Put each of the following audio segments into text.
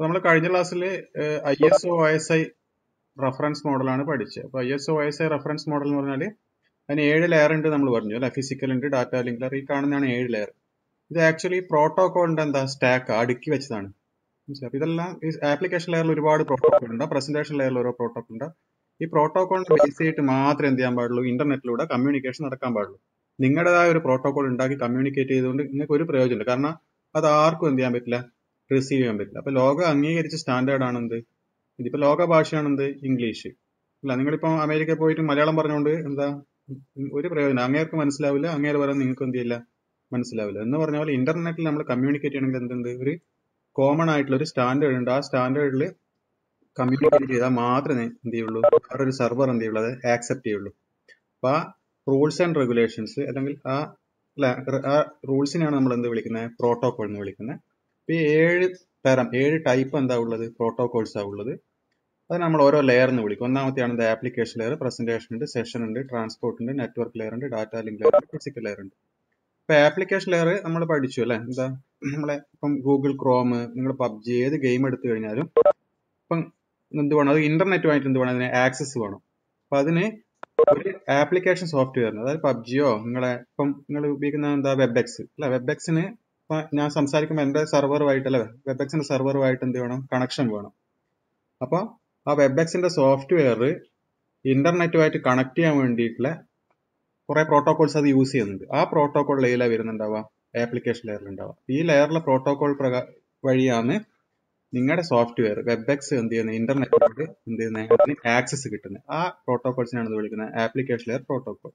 നമ്മൾ കഴിഞ്ഞ ക്ലാസ്സിൽ I S O S I reference മോഡലാണ് പഠിച്ചത് അപ്പോൾ I S O S I reference model എന്ന് പറഞ്ഞാൽ അതിന് ഏഴ് ലെയർ ഉണ്ട് നമ്മൾ പറഞ്ഞു അല്ലെ ഫിസിക്കൽ ഉണ്ട് ഡാറ്റ ലിങ്ക് ലെയർ ഈ കാണുന്നതാണ് ഏഴ് ലെയർ ഇത് ആക്ച്വലി പ്രോട്ടോകോളിന്റെ എന്താ സ്റ്റാക്ക് അടുക്കി വെച്ചതാണ് മനസ്സിലായി ഇതെല്ലാം ഈ ആപ്ലിക്കേഷൻ ലെയറിൽ ഒരുപാട് പ്രോട്ടോകോൾ ഉണ്ട് പ്രസന്റേഷൻ ലെയറിൽ ഓരോ പ്രോട്ടോകോൾ ഉണ്ട് ഈ പ്രോട്ടോകോളിനെ ബേസ് ചെയ്തിട്ട് മാത്രമേ എന്ത് ചെയ്യാൻ പാടുള്ളൂ ഇന്റർനെറ്റിലൂടെ കമ്മ്യൂണിക്കേഷൻ നടക്കാൻ പാടുള്ളൂ നിങ്ങളുടേതായ ഒരു പ്രോട്ടോകോൾ ഉണ്ടാക്കി കമ്മ്യൂണിക്കേറ്റ് ചെയ്തുകൊണ്ട് നിങ്ങൾക്ക് ഒരു പ്രയോജനമില്ല കാരണം അത് ആർക്കും എന്ത് ചെയ്യാൻ പറ്റില്ല റിസീവ് ചെയ്യാൻ പറ്റില്ല അപ്പൊ ലോകം അംഗീകരിച്ച സ്റ്റാൻഡേർഡ് ആണ് എന്ത് ഇതിപ്പോ ലോക ഭാഷയാണ് എന്ത് ഇംഗ്ലീഷ് അല്ല നിങ്ങളിപ്പോ അമേരിക്കയിൽ പോയിട്ട് മലയാളം പറഞ്ഞുകൊണ്ട് എന്താ ഒരു പ്രയോജനം അങ്ങേർക്ക് മനസ്സിലാവില്ല അങ്ങേര് പറയാൻ നിങ്ങൾക്ക് എന്ത് ചെയ്യില്ല മനസ്സിലാവില്ല എന്ന് പറഞ്ഞ പോലെ ഇന്റർനെറ്റിൽ നമ്മൾ കമ്മ്യൂണിക്കേറ്റ് ചെയ്യണമെങ്കിൽ എന്തുണ്ട് ഒരു കോമൺ ആയിട്ടുള്ള ഒരു സ്റ്റാൻഡേർഡ് ഉണ്ട് ആ സ്റ്റാൻഡേർഡിൽ കമ്മ്യൂണിക്കേറ്റ് ചെയ്താൽ മാത്രമേ എന്ത് ചെയ്യുള്ളൂ വേറൊരു സെർവർ എന്ത് ചെയ്യുള്ളൂ അത് ആക്സെപ്റ്റ് ചെയ്യുള്ളൂ അപ്പൊ ആ റൂൾസ് ആൻഡ് റെഗുലേഷൻസ് അല്ലെങ്കിൽ ആ അല്ല ആ റൂൾസിനെയാണ് നമ്മൾ എന്ത് വിളിക്കുന്നത് പ്രോട്ടോകോൾ എന്ന് വിളിക്കുന്നത് ഇപ്പൊ ഈ ഏഴ് തരം ഏഴ് ടൈപ്പ് എന്താ ഉള്ളത് പ്രോട്ടോകോൾസ് ആ ഉള്ളത് അത് നമ്മൾ ഓരോ ലെയർ എന്ന് വിളിക്കും ഒന്നാമത്തെയാണ് ഇത് ആപ്ലിക്കേഷൻ ലെയർ പ്രസന്റേഷൻ ഉണ്ട് സെഷൻ ഉണ്ട് ട്രാൻസ്പോർട്ട് ഉണ്ട് നെറ്റ്വർക്ക് ലെയർ ഉണ്ട് ഡാറ്റ ലിങ്ക് ലെയർ ഉണ്ട് ഫിസിക്കൽ ലെയർ ഉണ്ട് ഇപ്പൊ ആപ്ലിക്കേഷൻ ലെയർ നമ്മൾ പഠിച്ചു അല്ലെ എന്താ നമ്മളെ ഇപ്പം ഗൂഗിൾ ക്രോം നിങ്ങൾ പബ്ജി ഏത് ഗെയിം എടുത്തു കഴിഞ്ഞാലും ഇപ്പം എന്ത് വേണം അത് ഇന്റർനെറ്റുമായിട്ട് എന്ത് വേണം അതിന് ആക്സസ് വേണം അപ്പൊ അതിന് ഒരു ആപ്ലിക്കേഷൻ സോഫ്റ്റ്വെയറിന് അതായത് പബ്ജിയോ നിങ്ങളെ ഇപ്പം നിങ്ങൾ ഉപയോഗിക്കുന്ന എന്താ വെബെക്സ് അല്ലെ വെബെക്സിന് ഇപ്പൊ ഞാൻ സംസാരിക്കുമ്പോൾ എന്റെ സെർവറുമായിട്ട് അല്ലെ വെബെക്സിന്റെ സെർവറുമായിട്ട് എന്ത് വേണം കണക്ഷൻ വേണം അപ്പൊ ആ വെബെക്സിന്റെ സോഫ്റ്റ്വെയർ ഇന്റർനെറ്റുമായിട്ട് കണക്ട് ചെയ്യാൻ വേണ്ടിയിട്ടുള്ള കുറെ പ്രോട്ടോകോൾസ് അത് യൂസ് ചെയ്യുന്നുണ്ട് ആ പ്രോട്ടോകോൾ ലെയറിലാണ് വരുന്നുണ്ടാവുക ആപ്ലിക്കേഷൻ ലെയറിൽ ഉണ്ടാവുക ഈ ലെയറിലെ പ്രോട്ടോകോൾ വഴിയാണ് നിങ്ങളുടെ സോഫ്റ്റ്വെയർ വെബെക്സ് എന്ത് ചെയ്യുന്നത് ഇന്റർനെറ്റിലോട്ട് എന്ത് ചെയ്യുന്നത് അതിന് ആക്സസ് കിട്ടുന്നത് ആ പ്രോട്ടോകോൾസിനാണ് ഇത് വിളിക്കുന്നത് ആപ്ലിക്കേഷൻ ലെയർ പ്രോട്ടോകോൾ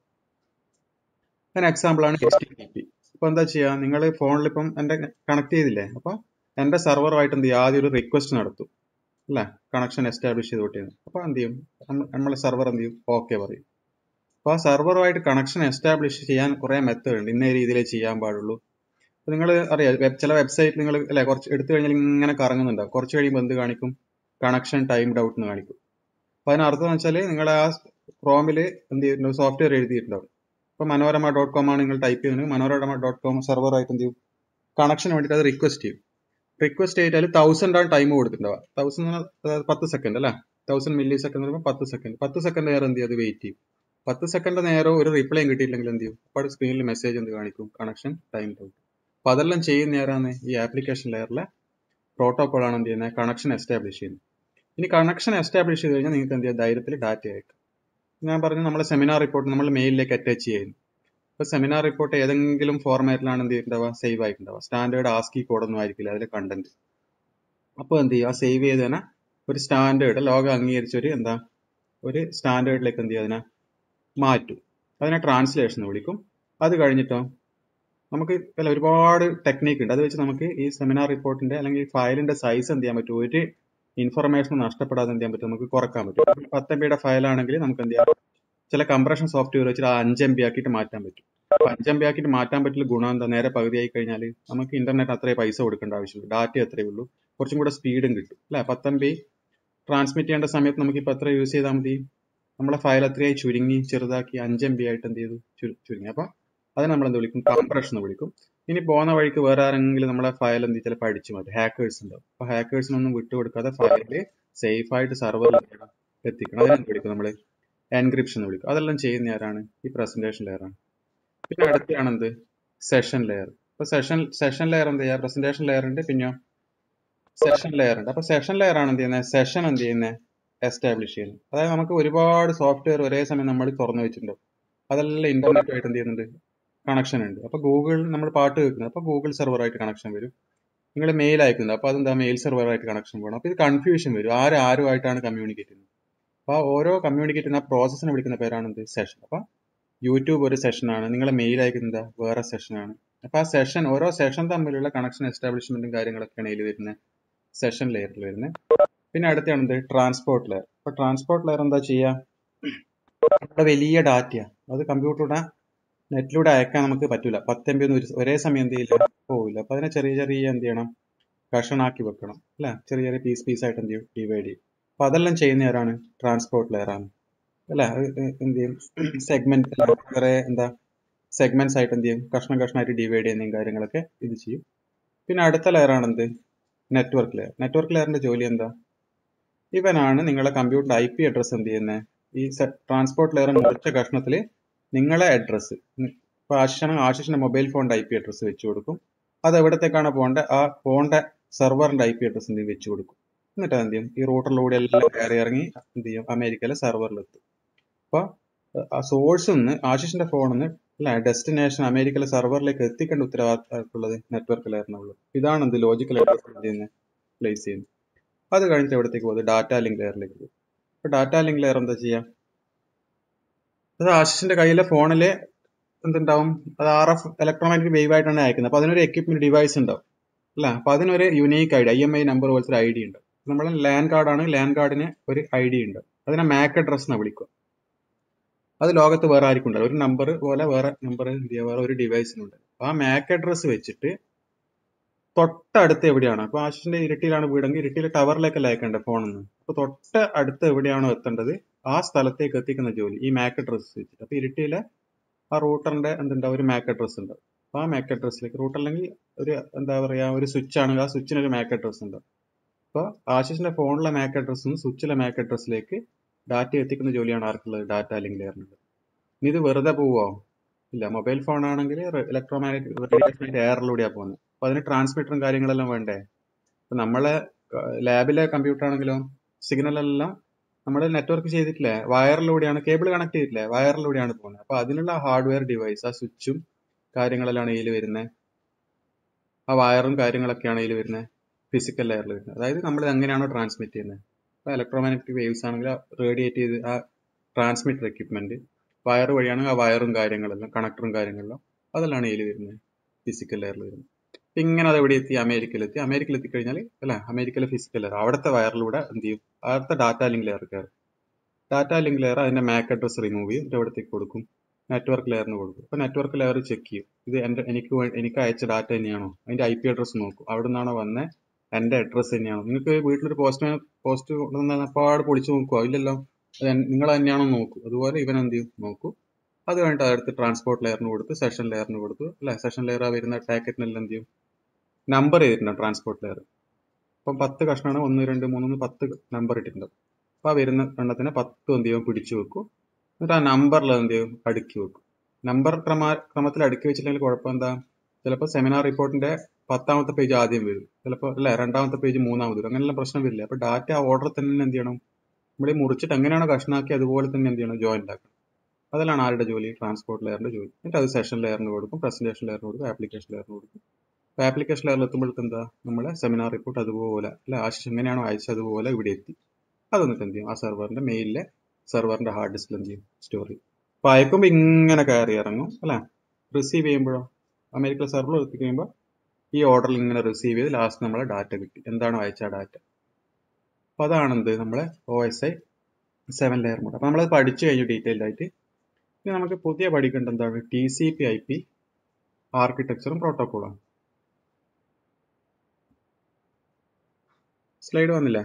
അതിന് എക്സാമ്പിൾ ആണ് എച്ച് ടി ടി പി ഇപ്പൊ എന്താ ചെയ്യുക നിങ്ങൾ ഫോണിൽ ഇപ്പം എന്റെ കണക്ട് ചെയ്തില്ലേ അപ്പൊ എന്റെ സെർവറുമായിട്ട് എന്ത് ചെയ്യും ആദ്യം ഒരു റിക്വസ്റ്റ് നടത്തും അല്ലെ കണക്ഷൻ എസ്റ്റാബ്ലിഷ് ചെയ്തോട്ടെ അപ്പൊ എന്ത് ചെയ്യും നമ്മളെ സെർവർ എന്ത് ചെയ്യും ഓക്കെ പറയും അപ്പൊ ആ സെർവറുമായിട്ട് കണക്ഷൻ എസ്റ്റാബ്ലിഷ് ചെയ്യാൻ കുറെ മെത്തേഡ് ഉണ്ട് ഇന്ന രീതിയിലേ ചെയ്യാൻ പാടുള്ളൂ അപ്പൊ നിങ്ങൾ അറിയാം വെബ് ചില വെബ്സൈറ്റ് നിങ്ങൾ അല്ലെ കുറച്ച് എടുത്തു കഴിഞ്ഞാൽ ഇങ്ങനെ കറങ്ങുന്നുണ്ടാവും കുറച്ച് കഴിയുമ്പോൾ എന്ത് കാണിക്കും കണക്ഷൻ ടൈംഡ് ഔട്ട് എന്ന് കാണിക്കും അപ്പൊ അതിനർത്ഥം എന്ന് വെച്ചാൽ നിങ്ങൾ ആ ക്രോമിൽ എന്ത് ചെയ്തിട്ടുണ്ടാവും സോഫ്റ്റ്വെയർ എഴുതിയിട്ടുണ്ടാവും ഇപ്പൊ മനോരമ ഡോട്ട് കോം ആണ് നിങ്ങൾ ടൈപ്പ് ചെയ്യുന്നത് മനോരമ ഡോട്ട് കോം സെർവറായിട്ട് എന്ത് ചെയ്യും കണക്ഷന് വേണ്ടിയിട്ട് അത് റിക്വസ്റ്റ് ചെയ്യും റിക്വസ്റ്റ് ചെയ്താൽ തൗസൻഡ് ആണ് ടൈം കൊടുത്തിട്ടുണ്ടാവുക തൗസൻഡ് പത്ത് സെക്കൻഡ് അല്ലേ തൗസൻഡ് മില്ലി സെക്കൻഡ് പറയുമ്പോൾ പത്ത് സെക്കൻഡ് പത്ത് സെക്കൻഡ് നേരം എന്ത് ചെയ്യും അത് വെയിറ്റ് ചെയ്യും പത്ത് സെക്കൻഡ് നേരം ഒരു റിപ്ലൈയും കിട്ടിയില്ലെങ്കിൽ എന്ത് ചെയ്യും അപ്പോൾ സ്ക്രീനിൽ മെസ്സേജ് എന്ത് കാണിക്കും കണക്ഷൻ ടൈം ഔട്ട് അപ്പൊ അതെല്ലാം ചെയ്യുന്ന ആരാണ് ഈ ആപ്ലിക്കേഷൻ ലെയറിലെ പ്രോട്ടോകോൾ ആണ് എന്ത് ചെയ്യുന്നത് കണക്ഷൻ എസ്റ്റാബ്ലിഷ് ചെയ്യുന്നത് ഇനി കണക്ഷൻ എസ്റ്റാബ്ലിഷ് ചെയ്ത് കഴിഞ്ഞാൽ നിങ്ങൾക്ക് എന്ത് ചെയ്യാം ധൈര്യത്തിൽ ഡാറ്റ അയക്കാം ഞാൻ പറഞ്ഞു നമ്മളെ സെമിനാർ റിപ്പോർട്ട് നമ്മൾ മെയിലിലേക്ക് അറ്റാച്ച് ചെയ്യുന്നു ഇപ്പൊ സെമിനാർ റിപ്പോർട്ട് ഏതെങ്കിലും ഫോർമാറ്റിലാണ് എന്ത് ചെയ്തിട്ടുണ്ടാവുക സേവ് ആയിട്ടുണ്ടാവുക സ്റ്റാൻഡേർഡ് ആസ്കി കോഡൊന്നും ആയിരിക്കില്ല അതിലെ കണ്ടന്റ് അപ്പോൾ എന്ത് ചെയ്യുക സേവ് ചെയ്ത് തന്നെ ഒരു സ്റ്റാൻഡേർഡ് ലോകം അംഗീകരിച്ച ഒരു എന്താ ഒരു സ്റ്റാൻഡേർഡിലേക്ക് എന്ത് ചെയ്യുക അതിനെ മാറ്റും അതിനെ ട്രാൻസ്ലേഷൻ വിളിക്കും അത് കഴിഞ്ഞിട്ടോ നമുക്ക് അല്ല ഒരുപാട് ടെക്നീക്ക് ഉണ്ട് അത് വെച്ച് നമുക്ക് ഈ സെമിനാർ റിപ്പോർട്ടിന്റെ അല്ലെങ്കിൽ ഫയലിന്റെ സൈസ് എന്ത് ചെയ്യാൻ പറ്റും ഒരു ഇൻഫർമേഷൻ നഷ്ടപ്പെടാതെ എന്ത് ചെയ്യാൻ പറ്റും നമുക്ക് കുറക്കാൻ പറ്റും പത്ത് എം ബിയുടെ ഫയലാണെങ്കിൽ നമുക്ക് എന്ത് ചെയ്യാം ചില കംപ്രഷൻ സോഫ്റ്റ്വെയർ വെച്ചിട്ട് ആ അഞ്ച് എം ബി ആക്കിയിട്ട് മാറ്റാൻ പറ്റും അപ്പൊ അഞ്ച് എം ബി ആക്കിയിട്ട് മാറ്റാൻ പറ്റില്ല ഗുണം എന്താ നേരെ പകുതിയായി കഴിഞ്ഞാൽ നമുക്ക് ഇന്റർനെറ്റ് അത്രയും പൈസ കൊടുക്കേണ്ട ആവശ്യമില്ല ഡാറ്റ അത്രയേ ഉള്ളൂ കുറച്ചും കൂടെ സ്പീഡും കിട്ടും അല്ലെ പത്ത് എം ബി ട്രാൻസ്മിറ്റ് ചെയ്യേണ്ട സമയത്ത് നമുക്ക് ഇപ്പൊ എത്ര യൂസ് ചെയ്താൽ മതി നമ്മളെ ഫയൽ അത്രയായി ചുരുങ്ങി ചെറുതാക്കി അഞ്ച് എം ബി ആയിട്ട് എന്ത് ചെയ്തു ചുരുങ്ങി അപ്പൊ അത് നമ്മൾ എന്ത് വിളിക്കും കംപ്രഷൻ എന്ന് വിളിക്കും ഇനി പോകുന്ന വഴിക്ക് വേറെ ആരെങ്കിലും നമ്മളെ ഫയൽ എന്ത് ചിലപ്പോൾ അടിച്ചു മാറ്റും ഹാക്കേഴ്സ് ഉണ്ടാവും അപ്പൊ ഹാക്കേഴ്സിനൊന്നും വിട്ടുകൊടുക്കാതെ ഫയല് സേഫ് ആയിട്ട് സെർവറിൽ എത്തിക്കണം അതിനെന്ത് വിളിക്കും നമ്മൾ എൻക്രിപ്ഷൻ എന്ന് വിളിക്കും അതെല്ലാം ചെയ്യുന്ന ആരാണ് ഈ പ്രസന്റേഷൻ ലെയർ ആണ് പിന്നെ അടുത്താണ് എന്ത് സെഷൻ ലെയർ ഇപ്പൊ സെഷൻ സെഷൻ ലെയർ എന്ത് ചെയ്യുക പ്രസന്റേഷൻ ലെയർ ഉണ്ട് പിന്നെ സെഷൻ ലെയർ ഉണ്ട് അപ്പൊ സെഷൻ ലെയർ ആണ് എന്ത് ചെയ്യുന്നത് സെഷൻ എന്ത് ചെയ്യുന്നത് എസ്റ്റാബ്ലിഷ് ചെയ്യുന്നത് അതായത് നമുക്ക് ഒരുപാട് സോഫ്റ്റ്വെയർ ഒരേ സമയം നമ്മൾ തുറന്നു വെച്ചിട്ടുണ്ടാവും അതെല്ലാം ഇന്റർനെറ്റുമായിട്ട് എന്ത് ചെയ്യുന്നുണ്ട് കണക്ഷൻ ഉണ്ട് അപ്പൊ ഗൂഗിൾ നമ്മൾ പാട്ട് കേൾക്കുന്നത് അപ്പൊ ഗൂഗിൾ സെർവറായിട്ട് കണക്ഷൻ വരും നിങ്ങൾ മെയിൽ അയക്കുന്നത് അപ്പൊ അതെന്താ മെയിൽ സെർവറായിട്ട് കണക്ഷൻ പോകണം അപ്പൊ ഇത് കൺഫ്യൂഷൻ വരും ആര് ആരുമായിട്ടാണ് കമ്മ്യൂണിക്കേറ്റ് ചെയ്യുന്നത് അപ്പൊ ഓരോ കമ്മ്യൂണിക്കേറ്റ് ചെയ്യുന്ന പ്രോസസ്സിനെ വിളിക്കുന്ന പേരാണ് എന്ത് സെഷൻ അപ്പൊ യൂട്യൂബ് ഒരു സെഷനാണ് നിങ്ങൾ മെയിൽ അയക്കുന്നത് വേറെ സെഷനാണ് അപ്പൊ ആ സെഷൻ ഓരോ സെഷൻ തമ്മിലുള്ള കണക്ഷൻ എസ്റ്റാബ്ലിഷ്മെന്റും കാര്യങ്ങളൊക്കെയാണ് ഇതിൽ വരുന്നത് സെഷൻ ലെയറിൽ വരുന്നത് പിന്നെ അടുത്താണ് എന്ത് ട്രാൻസ്പോർട്ട് ലെയർ അപ്പൊ ട്രാൻസ്പോർട്ട് ലെയർ എന്താ ചെയ്യുക നമ്മുടെ വലിയ ഡാറ്റയാണ് അത് കമ്പ്യൂട്ടറുടെ നെറ്റിലൂടെ അയക്കാൻ നമുക്ക് പറ്റൂല പത്ത് എം ബി ഒന്നും ഒരേ സമയം എന്ത് ചെയ്യില്ല പോവില്ല അപ്പൊ അതിനെ ചെറിയ ചെറിയ എന്ത് ചെയ്യണം കഷണാക്കി വെക്കണം അല്ലെ ചെറിയ ചെറിയ പീസ് പീസ് ആയിട്ട് എന്ത് ചെയ്യും ഡിവൈഡ് ചെയ്യും അപ്പൊ അതെല്ലാം ചെയ്യുന്ന ആരാണ് ട്രാൻസ്പോർട്ട് ലെയർ ആണ് അല്ലെ എന്ത് ചെയ്യും സെഗ്മെന്റ് വേറെ എന്താ സെഗ്മെന്റ്സ് ആയിട്ട് എന്ത് ചെയ്യും കഷ്ണം കഷ്ണമായിട്ട് ഡിവൈഡ് ചെയ്യുന്ന കാര്യങ്ങളൊക്കെ ഇത് ചെയ്യും പിന്നെ അടുത്ത ലെയർ ആണ് എന്ത് നെറ്റ്വർക്ക് ലെയർ നെറ്റ്വർക്ക് ലെയറിന്റെ ജോലി എന്താ ഇവനാണ് നിങ്ങളെ കമ്പ്യൂട്ടറിന്റെ ഐ പി അഡ്രസ് എന്ത് ചെയ്യുന്നത് ഈ ട്രാൻസ്പോർട്ട് ലെയർ മുറിച്ച കഷ്ണത്തിൽ നിങ്ങളെ അഡ്രസ്സ് ഇപ്പൊ ആശിഷാണ് ആശിഷിന്റെ മൊബൈൽ ഫോണിന്റെ ഐ പി അഡ്രസ് വെച്ച് കൊടുക്കും അത് എവിടത്തേക്കാണ് പോകേണ്ടത് ആ പോകേണ്ട സെർവറിന്റെ ഐ പി അഡ്രസ് എന്ത് ചെയ്യും വെച്ച് കൊടുക്കും എന്നിട്ട് എന്ത് ചെയ്യും ഈ റൂട്ടറിലൂടെ എല്ലാം കയറി ഇറങ്ങി എന്ത് ചെയ്യും അമേരിക്കയിലെ സെർവറിലെത്തും അപ്പൊ ആ സോഴ്സ് നിന്ന് ആശിഷിന്റെ ഫോണിൽ നിന്ന് അല്ല ഡെസ്റ്റിനേഷൻ അമേരിക്കയിലെ സെർവറിലേക്ക് എത്തിക്കേണ്ട ഉത്തരവാദിത്തമുള്ളത് നെറ്റ്വർക്ക് ലെയറിനുള്ളൂ ഇതാണ് എന്ത് ലോജിക്കൽ അഡ്രസ് എന്ത് ചെയ്യുന്നത് പ്ലേസ് ചെയ്യുന്നത് അത് കഴിഞ്ഞിട്ട് എവിടത്തേക്ക് പോകുന്നത് ഡാറ്റ ലിങ്ക് ലെയറിലേക്ക് പോകും അപ്പൊ ഡാറ്റ ലിങ്ക് ലെയർ എന്താ ചെയ്യാ അത് ആശിഷിന്റെ കയ്യിലെ ഫോണില് എന്തുണ്ടാവും അത് ആർ എഫ് ഇലക്ട്രോമാഗ്നറ്റിക് വേവ് ആയിട്ടാണ് അയക്കുന്നത് അപ്പൊ അതിനൊരു എക്യുപ്മെന്റ് ഡിവൈസ് ഉണ്ടാവും അല്ല അപ്പൊ അതിനൊരു unique I D I M I number പോലത്തെ ഒരു ഐ ഡി ഉണ്ട് നമ്മൾ ലാൻഡ് കാർഡാണ് ലാൻഡ് കാർഡിന് ഒരു ഐ ഡി ഉണ്ട് അതിനെ മാക് അഡ്രസ് എന്നാണ് വിളിക്കുക അത് ലോകത്ത് വേറെ ആർക്കും ഉണ്ടാവില്ല ഒരു നമ്പർ പോലെ വേറെ നമ്പർ എന്ത് ചെയ്യുക വേറെ ഒരു ഡിവൈസിനുണ്ട് ആ മാക് അഡ്രസ് വെച്ചിട്ട് തൊട്ടടുത്ത് എവിടെയാണ് അപ്പൊ ആശിഷിന്റെ ഇരട്ടിയിലാണ് വീടെങ്കിൽ ഇരട്ടിയിലെ ടവറിലേക്കല്ല അയക്കേണ്ടത് ഫോണിൽ നിന്ന് അപ്പൊ തൊട്ട അടുത്ത് എവിടെയാണോ എത്തേണ്ടത് ആ സ്ഥലത്തേക്ക് എത്തിക്കുന്ന ജോലി ഈ മാക് അഡ്രസ് വെച്ചിട്ട് അപ്പൊ ഇരട്ടിയിലെ ആ റൂട്ടറിന്റെ എന്തുണ്ടാവും ഒരു മാക് അഡ്രസ് ഉണ്ട് അപ്പൊ ആ മാക് അഡ്രസ്സിലേക്ക് റൂട്ടർ അല്ലെങ്കിൽ ഒരു എന്താ പറയാ ഒരു സ്വിച്ച് ആണെങ്കിൽ ആ സ്വിച്ചിന് ഒരു മാക് അഡ്രസ് ഉണ്ട് അപ്പൊ ആശിഷിന്റെ ഫോണിലെ മാക് അഡ്രസ്സിൽ നിന്ന് സ്വിച്ചിലെ മാക് അഡ്രസ്സിലേക്ക് ഡാറ്റ എത്തിക്കുന്ന ജോലിയാണ് ആർക്കുള്ളത് ഡാറ്റ ലിങ്ക് ലെയറിനുള്ളത് ഇനി ഇത് വെറുതെ പോവോ ഇല്ല മൊബൈൽ ഫോൺ ആണെങ്കിൽ ഇലക്ട്രോമാഗ്നറ്റിക് എയറിലൂടെയാണ് പോകുന്നത് അപ്പൊ അതിന് ട്രാൻസ്മിറ്ററും കാര്യങ്ങളെല്ലാം വേണ്ടേ ഇപ്പൊ നമ്മളെ ലാബിലെ കമ്പ്യൂട്ടർ ആണെങ്കിലോ സിഗ്നൽ എല്ലാം നമ്മൾ നെറ്റ്വർക്ക് ചെയ്തിട്ടില്ലേ വയറിലൂടെയാണ് കേബിൾ കണക്ട് ചെയ്തിട്ടില്ലേ വയറിലൂടെയാണ് പോകുന്നത് അപ്പൊ അതിനുള്ള ഹാർഡ്വെയർ ഡിവൈസ് ആ സ്വിച്ചും കാര്യങ്ങളെല്ലാം ഇതിൽ വരുന്നത് ആ വയറും കാര്യങ്ങളൊക്കെയാണ് ഇതിൽ വരുന്നത് ഫിസിക്കൽ ലെയറിൽ വരുന്നത് അതായത് നമ്മൾ എങ്ങനെയാണോ ട്രാൻസ്മിറ്റ് ചെയ്യുന്നത് ഇപ്പൊ ഇലക്ട്രോമാഗ്നറ്റിക് വേവ്സ് ആണെങ്കിൽ റേഡിയേറ്റ് ചെയ്ത് ആ ട്രാൻസ്മിറ്റർ എക്യുപ്മെന്റ് വയർ വഴിയാണ് ആ വയറും കാര്യങ്ങളെല്ലാം കണക്ടറും കാര്യങ്ങളെല്ലാം അതെല്ലാം ഇതിൽ വരുന്നത് ഫിസിക്കൽ ലെയറിൽ വരുന്നത് ഇങ്ങനെ അത് എവിടെ എത്തി അമേരിക്കയിൽ എത്തി അമേരിക്കയിൽ എത്തിക്കഴിഞ്ഞാൽ അല്ല അമേരിക്കയിലെ ഫിസിക്കൽ ലെയർ അവിടുത്തെ വയറിലൂടെ എന്ത് ചെയ്യും അവിടുത്തെ ഡാറ്റ ലിങ്ക് ലെയർ കയറും ഡാറ്റ ലിങ്ക് ലെയർ അതിന്റെ മാക് അഡ്രസ് റിമൂവ് ചെയ്യും എന്നിട്ട് എവിടത്തേക്ക് കൊടുക്കും നെറ്റ്വർക്ക് ലെയറിന് കൊടുക്കും അപ്പൊ നെറ്റ്വർക്ക് ലെയർ ചെക്ക് ചെയ്യും ഇത് എന്റെ എനിക്ക് എനിക്ക് അയച്ച ഡാറ്റ തന്നെയാണോ അതിന്റെ ഐ പി അഡ്രസ് നോക്കും അവിടെ നിന്നാണോ വന്നത് എന്റെ അഡ്രസ് തന്നെയാണോ നിങ്ങൾക്ക് വീട്ടിലൊരു പോസ്റ്റ് പോസ്റ്റ് കൊണ്ടുവന്നപ്പാട് പൊളിച്ചു നോക്കുവോ ഇല്ലല്ലോ അത് നിങ്ങൾ തന്നെയാണോ നോക്കൂ അതുപോലെ ഇവൻ എന്ത് ചെയ്യും നോക്കൂ അത് കഴിഞ്ഞിട്ട് അതെടുത്ത് ട്രാൻസ്പോർട്ട് ലെയറിന് കൊടുത്ത് സെഷൻ ലെയറിന് കൊടുത്തു അല്ലെ സെഷൻ ലെയർ ആ വരുന്ന പാക്കറ്റിനെല്ലാം എന്ത് ചെയ്യും നമ്പർ ചെയ്തിട്ടുണ്ട് ട്രാൻസ്പോർട്ട് ലെയർ അപ്പം പത്ത് കഷ്ണമാണ് ഒന്ന് രണ്ട് മൂന്ന് പത്ത് നമ്പർ ഇട്ടിട്ടുണ്ട് അപ്പൊ ആ വരുന്ന എണ്ണത്തിനെ പത്തും എന്ത് ചെയ്യും പിടിച്ചു വെക്കും എന്നിട്ട് ആ നമ്പറിൽ എന്ത് ചെയ്യും അടുക്കി വെക്കും നമ്പർ ക്രമ ക്രമത്തിൽ അടുക്കി വെച്ചില്ലെങ്കിൽ കുഴപ്പം എന്താ ചിലപ്പോൾ സെമിനാർ റിപ്പോർട്ടിന്റെ പത്താമത്തെ പേജ് ആദ്യം വരും ചിലപ്പോൾ അല്ലെ രണ്ടാമത്തെ പേജ് മൂന്നാമത് വരും അങ്ങനെയുള്ള പ്രശ്നം വരില്ല അപ്പൊ ഡാറ്റ ആ ഓർഡർ തന്നെ എന്ത് ചെയ്യണം നമ്മൾ ഈ മുറിച്ചിട്ട് എങ്ങനെയാണോ കഷ്ണാക്കി അതുപോലെ തന്നെ എന്ത് ചെയ്യണം ജോയിന്റ് ആക്കണം അതിലാണ് ആരുടെ ജോലി ട്രാൻസ്പോർട്ട് ലെയറിന്റെ ജോലി എന്നിട്ട് അത് സെഷൻ ലെയറിന് കൊടുക്കും പ്രസന്റേഷൻ ലെയറിന് കൊടുക്കും ആപ്ലിക്കേഷൻ ലെയറിന് കൊടുക്കും അപ്പൊ ആപ്ലിക്കേഷൻ ലെയറിൽ എത്തുമ്പോഴത്തെ എന്താ നമ്മളെ സെമിനാർ റിപ്പോർട്ട് അതുപോലെ അല്ലെ ആശിഷ് എങ്ങനെയാണോ അയച്ചത് അതുപോലെ ഇവിടെ എത്തി അതൊന്നിട്ട് എന്ത് ചെയ്യും ആ സെർവറിന്റെ മെയിലിലെ സെർവറിന്റെ ഹാർഡ് ഡിസ്കിൽ എന്ത് ചെയ്യും സ്റ്റോർ ചെയ്യും അപ്പൊ അയക്കുമ്പോൾ ഇങ്ങനെ കയറി ഇറങ്ങും അല്ലെ റിസീവ് ചെയ്യുമ്പോഴോ അമേരിക്കൻ സെർവറിൽ എത്തി കഴിയുമ്പോൾ ഈ ഓർഡറിൽ ഇങ്ങനെ റിസീവ് ചെയ്ത് ലാസ്റ്റ് നമ്മളെ ഡാറ്റ കിട്ടി എന്താണോ അയച്ച ഡാറ്റ അപ്പൊ അതാണെന്ത് നമ്മളെ O S I seven layer mode അപ്പൊ നമ്മളത് പഠിച്ചു കഴിഞ്ഞു ഡീറ്റെയിൽഡ് ആയിട്ട് ഇനി നമുക്ക് പുതിയ പഠിക്കേണ്ട എന്താണ് T C P I P ആർക്കിടെക്ചറും പ്രോട്ടോക്കോളും സ്ലൈഡ് വന്നില്ലേ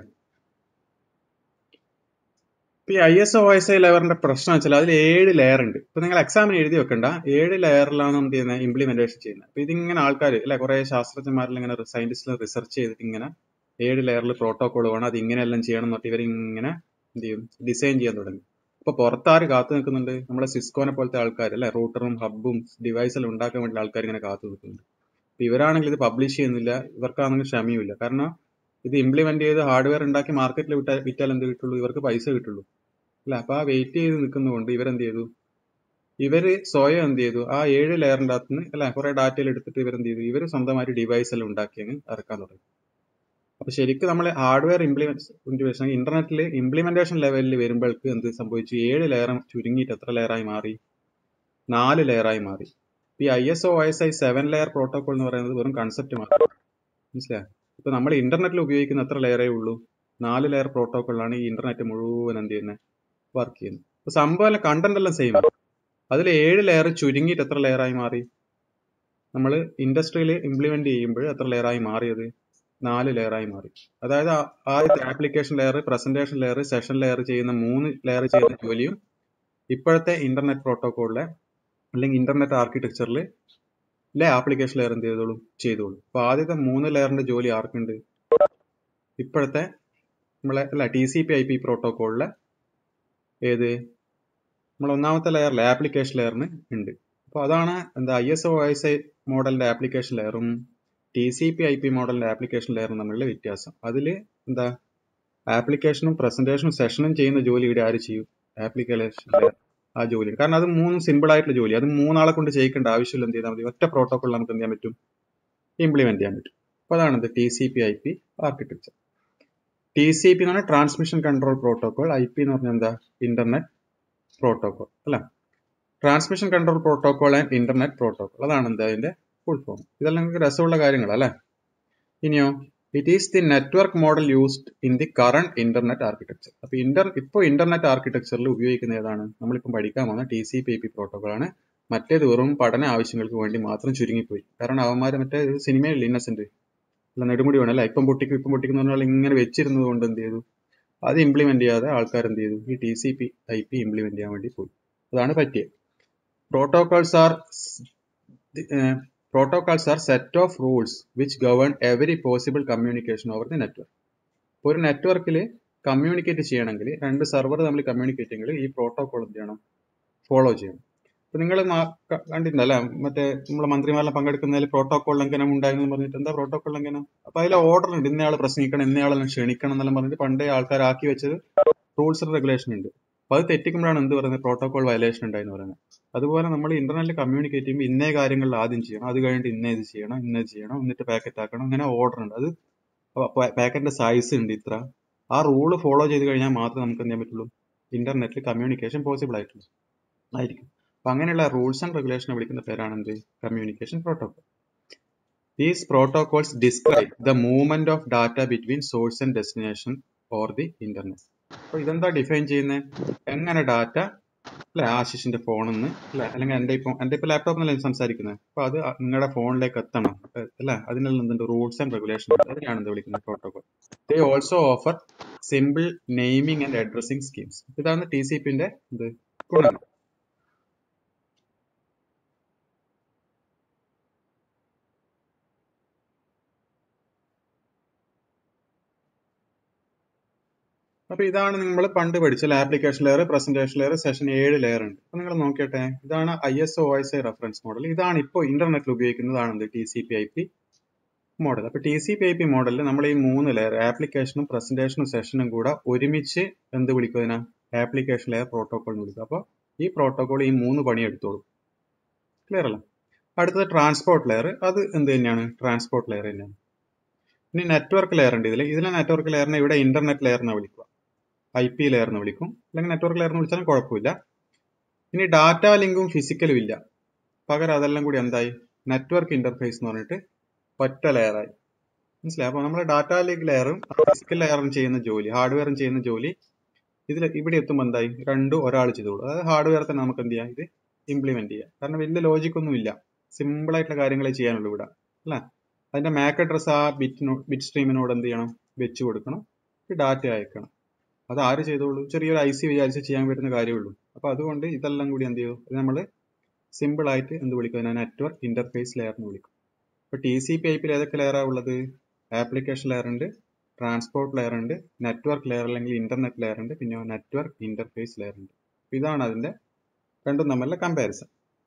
ഇപ്പൊ ഈ I S O S I ലെയറിന്റെ പ്രശ്നം വെച്ചാൽ അതിൽ ഏഴ് ലെയർ ഉണ്ട് ഇപ്പൊ നിങ്ങൾ എക്സാമിന് എഴുതി വെക്കണ്ട ഏഴ് ലെയറിലാണ് നമ്മൾ ചെയ്യുന്നത് ഇംപ്ലിമെന്റേഷൻ ചെയ്യുന്നത് അപ്പൊ ഇതിങ്ങനെ ആൾക്കാർ അല്ലെ കുറെ ശാസ്ത്രജ്ഞന്മാരിൽ ഇങ്ങനെ സയന്റിസ്റ്റിൽ റിസർച്ച് ചെയ്തിട്ട് ഇങ്ങനെ ഏഴ് ലെയറിൽ പ്രോട്ടോകോൾ വേണം അത് ഇങ്ങനെയെല്ലാം ചെയ്യണം എന്നിട്ട് ഇവർ ഇങ്ങനെ എന്ത് ചെയ്യും ഡിസൈൻ ചെയ്യാൻ തുടങ്ങി അപ്പൊ പുറത്താര് കാത്തു നിൽക്കുന്നുണ്ട് നമ്മളെ സിസ്കോനെ പോലത്തെ ആൾക്കാർ അല്ലെ റൂട്ടറും ഹബും ഡിവൈസെല്ലാം ഉണ്ടാക്കാൻ വേണ്ടി ആൾക്കാർ ഇങ്ങനെ കാത്തു നിൽക്കുന്നുണ്ട് അപ്പൊ ഇവരാണെങ്കിൽ ഇത് പബ്ലിഷ് ചെയ്യുന്നില്ല ഇവർക്കാണെങ്കിൽ ക്ഷമയുമില്ല കാരണം ഇത് ഇംപ്ലിമെന്റ് ചെയ്ത് ഹാർഡ്വെയർ ഉണ്ടാക്കി മാർക്കറ്റിൽ വിട്ടാൽ വിറ്റാൽ എന്ത് കിട്ടുള്ളൂ ഇവർക്ക് പൈസ കിട്ടുള്ളൂ അല്ല അപ്പൊ ആ വെയിറ്റ് ചെയ്ത് നിൽക്കുന്നതുകൊണ്ട് ഇവരെന്ത് ചെയ്തു ഇവര് സ്വയം എന്ത് ചെയ്തു ആ ഏഴ് ലെയറിന്റെ അകത്ത് നിന്ന് അല്ല കുറെ ഡാറ്റയിൽ എടുത്തിട്ട് ഇവരെന്ത് ചെയ്തു ഇവര് സ്വന്തമായിട്ട് ഡിവൈസ് എല്ലാം ഉണ്ടാക്കി അങ്ങ് ഇറക്കാൻ തുടങ്ങി അപ്പൊ ശരിക്കും നമ്മൾ ഹാർഡ്വെയർ ഇംപ്ലിമെന്റേഷൻ ഇന്റർനെറ്റിൽ ഇംപ്ലിമെന്റേഷൻ ലെവലിൽ വരുമ്പോഴേക്ക് എന്ത് സംഭവിച്ചു ഏഴ് ലെയർ ചുരുങ്ങിയിട്ട് എത്ര ലെയറായി മാറി നാല് ലെയറായി മാറി ഈ I S O S I seven layer protocol എന്ന് പറയുന്നത് വെറും കൺസെപ്റ്റ് മാത്രം മനസ്സിലായോ ഇപ്പൊ നമ്മൾ ഇന്റർനെറ്റിൽ ഉപയോഗിക്കുന്ന എത്ര ലെയറേ ഉള്ളൂ നാല് ലെയർ പ്രോട്ടോകോളാണ് ഈ ഇന്റർനെറ്റ് മുഴുവൻ എന്ത് ചെയ്യുന്നത് വർക്ക് ചെയ്യുന്നത് അപ്പൊ സംഭവം കണ്ടന്റ് എല്ലാം സെയിം അതിൽ ഏഴ് ലെയർ ചുരുങ്ങിയിട്ട് എത്ര ലെയറായി മാറി നമ്മൾ ഇൻഡസ്ട്രിയിൽ ഇംപ്ലിമെന്റ് ചെയ്യുമ്പോൾ എത്ര ലെയറായി മാറിയത് നാല് ലെയറായി മാറി അതായത് ആദ്യത്തെ application layer presentation layer session layer ചെയ്യുന്ന മൂന്ന് ലെയർ ചെയ്യുന്ന ജോലിയും ഇപ്പോഴത്തെ ഇന്റർനെറ്റ് പ്രോട്ടോകോളിലെ അല്ലെങ്കിൽ ഇന്റർനെറ്റ് ആർക്കിടെക്ചറിൽ ലെ ആപ്ലിക്കേഷൻ ലെയർ എന്ത് ചെയ്തോളും ചെയ്തോളും അപ്പൊ ആദ്യത്തെ മൂന്ന് ലെയറിന്റെ ജോലി ആർക്കുണ്ട് ഇപ്പോഴത്തെ നമ്മളെ അല്ല T C P I P പ്രോട്ടോക്കോളിലെ ഏത് നമ്മൾ ഒന്നാമത്തെ ലെയറിലെ ആപ്ലിക്കേഷൻ ലെയറിന് ഉണ്ട് അപ്പോൾ അതാണ് എന്താ I S O S I മോഡലിന്റെ ആപ്ലിക്കേഷൻ ലെയറും T C P I P മോഡലിന്റെ ആപ്ലിക്കേഷൻ ലെയറും തമ്മിലുള്ള വ്യത്യാസം അതിൽ എന്താ ആപ്ലിക്കേഷനും പ്രസന്റേഷനും സെഷനും ചെയ്യുന്ന ജോലി ഇവിടെ ആര് ചെയ്യും ആപ്ലിക്കേഷൻ ലെയർ ആ ജോലി കാരണം അത് മൂന്നും സിമ്പിൾ ആയിട്ടുള്ള ജോലി അത് മൂന്നാളെ കൊണ്ട് ചെയ്യിക്കേണ്ട ആവശ്യമില്ല എന്ത് ചെയ്താൽ മതി ഒറ്റ പ്രോട്ടോകോൾ നമുക്ക് എന്ത് ചെയ്യാൻ പറ്റും ഇംപ്ലിമെന്റ് ചെയ്യാൻ പറ്റും അപ്പോൾ അതാണ് T C P I P architecture T C P എന്ന് പറഞ്ഞാൽ transmission control protocol I P എന്ന് പറഞ്ഞാൽ എന്താ ഇന്റർനെറ്റ് പ്രോട്ടോകോൾ അല്ല transmission control protocol and internet protocol അതാണ് എന്താ അതിന്റെ ഫുൾ ഫോം ഇതെല്ലാം നിങ്ങൾക്ക് രസമുള്ള കാര്യങ്ങൾ അല്ലേ ഇനിയോ it is the network model used in the current internet architecture അപ്പൊ ഇന്റർ ഇപ്പോൾ ഇന്റർനെറ്റ് ആർക്കിടെക്ചറിൽ ഉപയോഗിക്കുന്ന ഏതാണ് നമ്മളിപ്പം പഠിക്കാൻ പോകുന്ന T C P P protocol ആണ് മറ്റേത് വെറും പഠന ആവശ്യങ്ങൾക്ക് വേണ്ടി മാത്രം ചുരുങ്ങിപ്പോയി കാരണം അവന്മാർ മറ്റേ സിനിമയിൽ ഇന്നസെന്റ് അല്ല നെടുമുടി വേണമല്ല ഇപ്പം പൊട്ടിക്കും ഇപ്പം പൊട്ടിക്കും എന്ന് പറഞ്ഞാൽ ഇങ്ങനെ വെച്ചിരുന്നത് കൊണ്ട് എന്ത് ചെയ്തു അത് ഇംപ്ലിമെന്റ് ചെയ്യാതെ ആൾക്കാർ എന്ത് ചെയ്തു ഈ T C P I P implement ചെയ്യാൻ വേണ്ടി പോയി അതാണ് പറ്റിയത് protocols are protocols are set of rules which govern every possible communication over the network ഒരു നെറ്റ്വർക്കിൽ കമ്മ്യൂണിക്കേറ്റ് ചെയ്യണമെങ്കിൽ രണ്ട് സെർവർ തമ്മിൽ കമ്മ്യൂണിക്കേറ്റ് ചെയ്യണമെങ്കിൽ ഈ പ്രോട്ടോകോൾ എന്ത് ചെയ്യണം ഫോളോ ചെയ്യണം ഇപ്പൊ നിങ്ങൾ കണ്ടിട്ടുണ്ടല്ലേ മറ്റേ നമ്മളെ മന്ത്രിമാരെല്ലാം പങ്കെടുക്കുന്നതിൽ പ്രോട്ടോകോൾ ലംഘനം ഉണ്ടായിരുന്നു പറഞ്ഞിട്ട് എന്താ പ്രോട്ടോകോൾ ലംഘനം അപ്പൊ അതിൽ ഓർഡർ ഉണ്ട് ഇന്നയാൾ പ്രസംഗിക്കണം ഇന്നയാളെല്ലാം ക്ഷണിക്കണം എന്നെല്ലാം പറഞ്ഞിട്ട് പണ്ടേ ആൾക്കാർ ആക്കി വെച്ചത് റൂൾസ് ആൻഡ് റെഗുലേഷൻ ഉണ്ട് അപ്പൊ അത് തെറ്റിക്കുമ്പോഴാണ് എന്ത് പറയുന്നത് പ്രോട്ടോകോൾ വയലേഷൻ ഉണ്ടായെന്ന് പറയുന്നത് അതുപോലെ നമ്മൾ ഇന്റർനെറ്റിൽ കമ്മ്യൂണിക്കേറ്റ് ചെയ്യുമ്പോൾ ഇന്നേ കാര്യങ്ങളിൽ ആദ്യം ചെയ്യണം അത് കഴിഞ്ഞിട്ട് ഇന്ന ഇത് ചെയ്യണം ഇന്നത് ചെയ്യണം എന്നിട്ട് പാക്കറ്റ് ആക്കണം അങ്ങനെ ഓർഡർ ഉണ്ട് അത് പാക്കറ്റിന്റെ സൈസ് ഉണ്ട് ഇത്ര ആ റൂള് ഫോളോ ചെയ്ത് കഴിഞ്ഞാൽ മാത്രമേ നമുക്ക് എന്ത് ചെയ്യാൻ പറ്റുള്ളൂ ഇന്റർനെറ്റിൽ കമ്മ്യൂണിക്കേഷൻ പോസിബിൾ ആയിട്ടുള്ളൂ ആയിരിക്കും അപ്പൊ അങ്ങനെയുള്ള റൂൾസ് ആൻഡ് റെഗുലേഷൻ വിളിക്കുന്ന പേരാണ് എന്ത് communication protocol these protocols describe the movement of data between source and destination or the internet അപ്പൊ ഇതെന്താ ഡിഫൈൻ ചെയ്യുന്നത് എങ്ങനെ ഡാറ്റ അല്ലെ ആശിഷിന്റെ ഫോണിൽ നിന്ന് അല്ലെ അല്ലെങ്കിൽ എന്റെ ഇപ്പൊ എന്റെ ഇപ്പൊ ലാപ്ടോപ്പിൽ സംസാരിക്കുന്നത് അപ്പൊ അത് നിങ്ങളുടെ ഫോണിലേക്ക് എത്തണം അല്ലെ അതിനുള്ള എന്തുണ്ട് റൂൾസ് ആൻഡ് റെഗുലേഷൻ അതിനാണ് എന്ത് വിളിക്കുന്നത് protocol they also offer simple naming and addressing schemes ഇതാണ് ടി സി പിന്റെ ഇത് ഗുണം അപ്പൊ ഇതാണ് നിങ്ങൾ പണ്ട് പഠിച്ച application layer presentation layer session ഏഴ് ലെയർ ഉണ്ട് അപ്പൊ നിങ്ങൾ നോക്കിയട്ടെ ഇതാണ് I S O S I reference model ഇതാണ് ഇപ്പോൾ ഇന്റർനെറ്റിൽ ഉപയോഗിക്കുന്നതാണ് T C P I P model അപ്പൊ T C P I P മോഡലിൽ നമ്മൾ ഈ മൂന്ന് ലെയർ ആപ്ലിക്കേഷനും പ്രസന്റേഷനും സെഷനും കൂടെ ഒരുമിച്ച് എന്ത് വിളിക്കും അതിനാ ആപ്ലിക്കേഷൻ ലെയർ പ്രോട്ടോകോൾ എന്ന് വിളിക്കും അപ്പോൾ ഈ പ്രോട്ടോകോൾ ഈ മൂന്ന് പണി എടുത്തോളും ക്ലിയർ അല്ല അടുത്തത് ട്രാൻസ്പോർട്ട് ലെയർ അത് എന്ത് തന്നെയാണ് ട്രാൻസ്പോർട്ട് ലെയർ തന്നെയാണ് ഇനി നെറ്റ്വർക്ക് ലെയർ ഉണ്ട് ഇതിൽ ഇതിലെ നെറ്റ്വർക്ക് ലെയറിനെ ഇവിടെ ഇന്റർനെറ്റ് ലെയർ എന്ന് വിളിക്കുക ഐ പി ലെയർ എന്ന് വിളിക്കും അല്ലെങ്കിൽ നെറ്റ്വർക്ക് ലെയർ എന്ന് വിളിച്ചാലും കുഴപ്പമില്ല ഇനി ഡാറ്റ ലിങ്കും ഫിസിക്കലും ഇല്ല പകരം അതെല്ലാം കൂടി എന്തായി നെറ്റ്വർക്ക് ഇന്റർഫേസ് എന്ന് പറഞ്ഞിട്ട് ഒറ്റ ലെയറായി മനസ്സിലായി അപ്പോൾ നമ്മുടെ ഡാറ്റ ലിങ്ക് ലെയറും ഫിസിക്കൽ ലെയറും ചെയ്യുന്ന ജോലി ഹാർഡ്വെയറും ചെയ്യുന്ന ജോലി ഇതിൽ ഇവിടെ എത്തുമ്പോൾ എന്തായി രണ്ടും ഒരാൾ ചെയ്തോളൂ അതായത് ഹാർഡ്വെയർ തന്നെ നമുക്ക് എന്ത് ചെയ്യാം ഇത് ഇംപ്ലിമെന്റ് ചെയ്യാം കാരണം വലിയ ലോജിക് ഒന്നും ഇല്ല സിമ്പിൾ ആയിട്ടുള്ള കാര്യങ്ങളെ ചെയ്യാനുള്ളൂ ഇവിടെ അല്ലേ അതിന്റെ മാക് അഡ്രസ് ആ ബിറ്റ് ബിറ്റ് സ്ട്രീമിനോട് എന്ത് ചെയ്യണം വെച്ച് കൊടുക്കണം ഡാറ്റ അയക്കണം അത് ആര് ചെയ്തോളൂ ചെറിയൊരു ഐ സി വിചാരിച്ച് ചെയ്യാൻ പറ്റുന്ന കാര്യമുള്ളൂ അപ്പൊ അതുകൊണ്ട് ഇതെല്ലാം കൂടി എന്ത് ചെയ്യും ഇത് നമ്മൾ സിമ്പിൾ ആയിട്ട് എന്ത് വിളിക്കും നെറ്റ്വർക്ക് ഇന്റർഫേസ് ലെയർ എന്ന് വിളിക്കും ഇപ്പൊ ടി സി പി ഐ പിയിൽ ഏതൊക്കെ ലെയറാണ് ഉള്ളത് ആപ്ലിക്കേഷൻ ലെയർ ഉണ്ട് ട്രാൻസ്പോർട്ട് ലെയർ ഉണ്ട് നെറ്റ്വർക്ക് ലെയർ അല്ലെങ്കിൽ ഇന്റർനെറ്റ് ലെയർ ഉണ്ട് പിന്നെ നെറ്റ്വർക്ക് ഇന്റർഫേസ് ലെയർ ഉണ്ട് ഇതാണ് അതിന്റെ രണ്ടും തമ്മിലുള്ള കമ്പാരിസൺ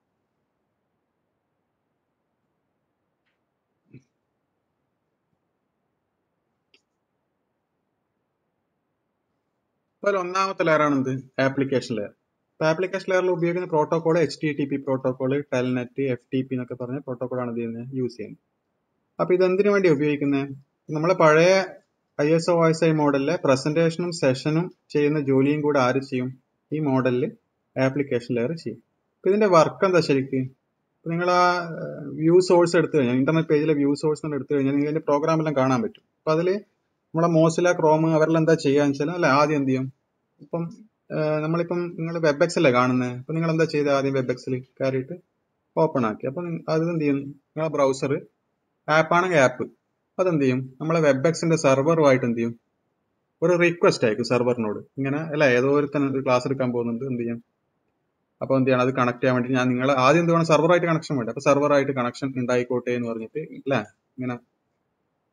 അതിൽ ഒന്നാമത്തെ ലെയർ ആണ് എന്ത് ആപ്ലിക്കേഷൻ ലെയർ ഇപ്പൊ ആപ്ലിക്കേഷൻ ലെയറിൽ ഉപയോഗിക്കുന്ന protocol H T T P protocol Telnet F T P എന്നൊക്കെ പറഞ്ഞ പ്രോട്ടോകോൾ ആണ് ഇത് യൂസ് ചെയ്യുന്നത് അപ്പൊ ഇത് എന്തിനു വേണ്ടി ഉപയോഗിക്കുന്നത് നമ്മൾ പഴയ I S O S I മോഡലിലെ പ്രസന്റേഷനും സെഷനും ചെയ്യുന്ന ജോലിയും കൂടെ ആര് ചെയ്യും ഈ മോഡലിൽ ആപ്ലിക്കേഷൻ ലെയർ ചെയ്യും അപ്പൊ ഇതിന്റെ വർക്ക് എന്താ ശരിക്ക് നിങ്ങൾ ആ വ്യൂ സോഴ്സ് എടുത്തു കഴിഞ്ഞാൽ ഇന്റർനെറ്റ് പേജിലെ വ്യൂ സോഴ്സ് എടുത്തു കഴിഞ്ഞാൽ നിങ്ങൾക്ക് അതിന്റെ പ്രോഗ്രാം എല്ലാം കാണാൻ പറ്റും അപ്പൊ അതിൽ നമ്മളെ മോസില ക്രോം അവരെല്ലാം എന്താ ചെയ്യാന്ന് വെച്ചാൽ അല്ലെ ആദ്യം എന്ത് ചെയ്യും ഇപ്പം നമ്മളിപ്പം നിങ്ങൾ വെബ് എക്സ് അല്ലേ കാണുന്നത് അപ്പൊ നിങ്ങൾ എന്താ ചെയ്ത് ആദ്യം വെബ് എക്സിൽ കയറിയിട്ട് ഓപ്പൺ ആക്കി അപ്പൊ അത് എന്ത് ചെയ്യും നിങ്ങളെ ബ്രൗസർ ആപ്പ് ആണെങ്കിൽ ആപ്പ് അതെന്ത് ചെയ്യും നമ്മളെ വെബ് എക്സിന്റെ സെർവറുമായിട്ട് എന്ത് ചെയ്യും ഒരു റിക്വസ്റ്റ് അയക്കും സെർവറിനോട് ഇങ്ങനെ അല്ല ഏതോ ഒരുത്തൻ ക്ലാസ് എടുക്കാൻ പോകുന്നുണ്ട് എന്ത് ചെയ്യും അപ്പൊ എന്ത് ചെയ്യണം അത് കണക്ട് ചെയ്യാൻ വേണ്ടി ഞാൻ നിങ്ങൾ ആദ്യം എന്ത് വേണം സെർവറായിട്ട് കണക്ഷൻ വേണ്ട അപ്പൊ സെർവറായിട്ട് കണക്ഷൻ ഉണ്ടായിക്കോട്ടെ എന്ന് പറഞ്ഞിട്ട് അല്ലേ ഇങ്ങനെ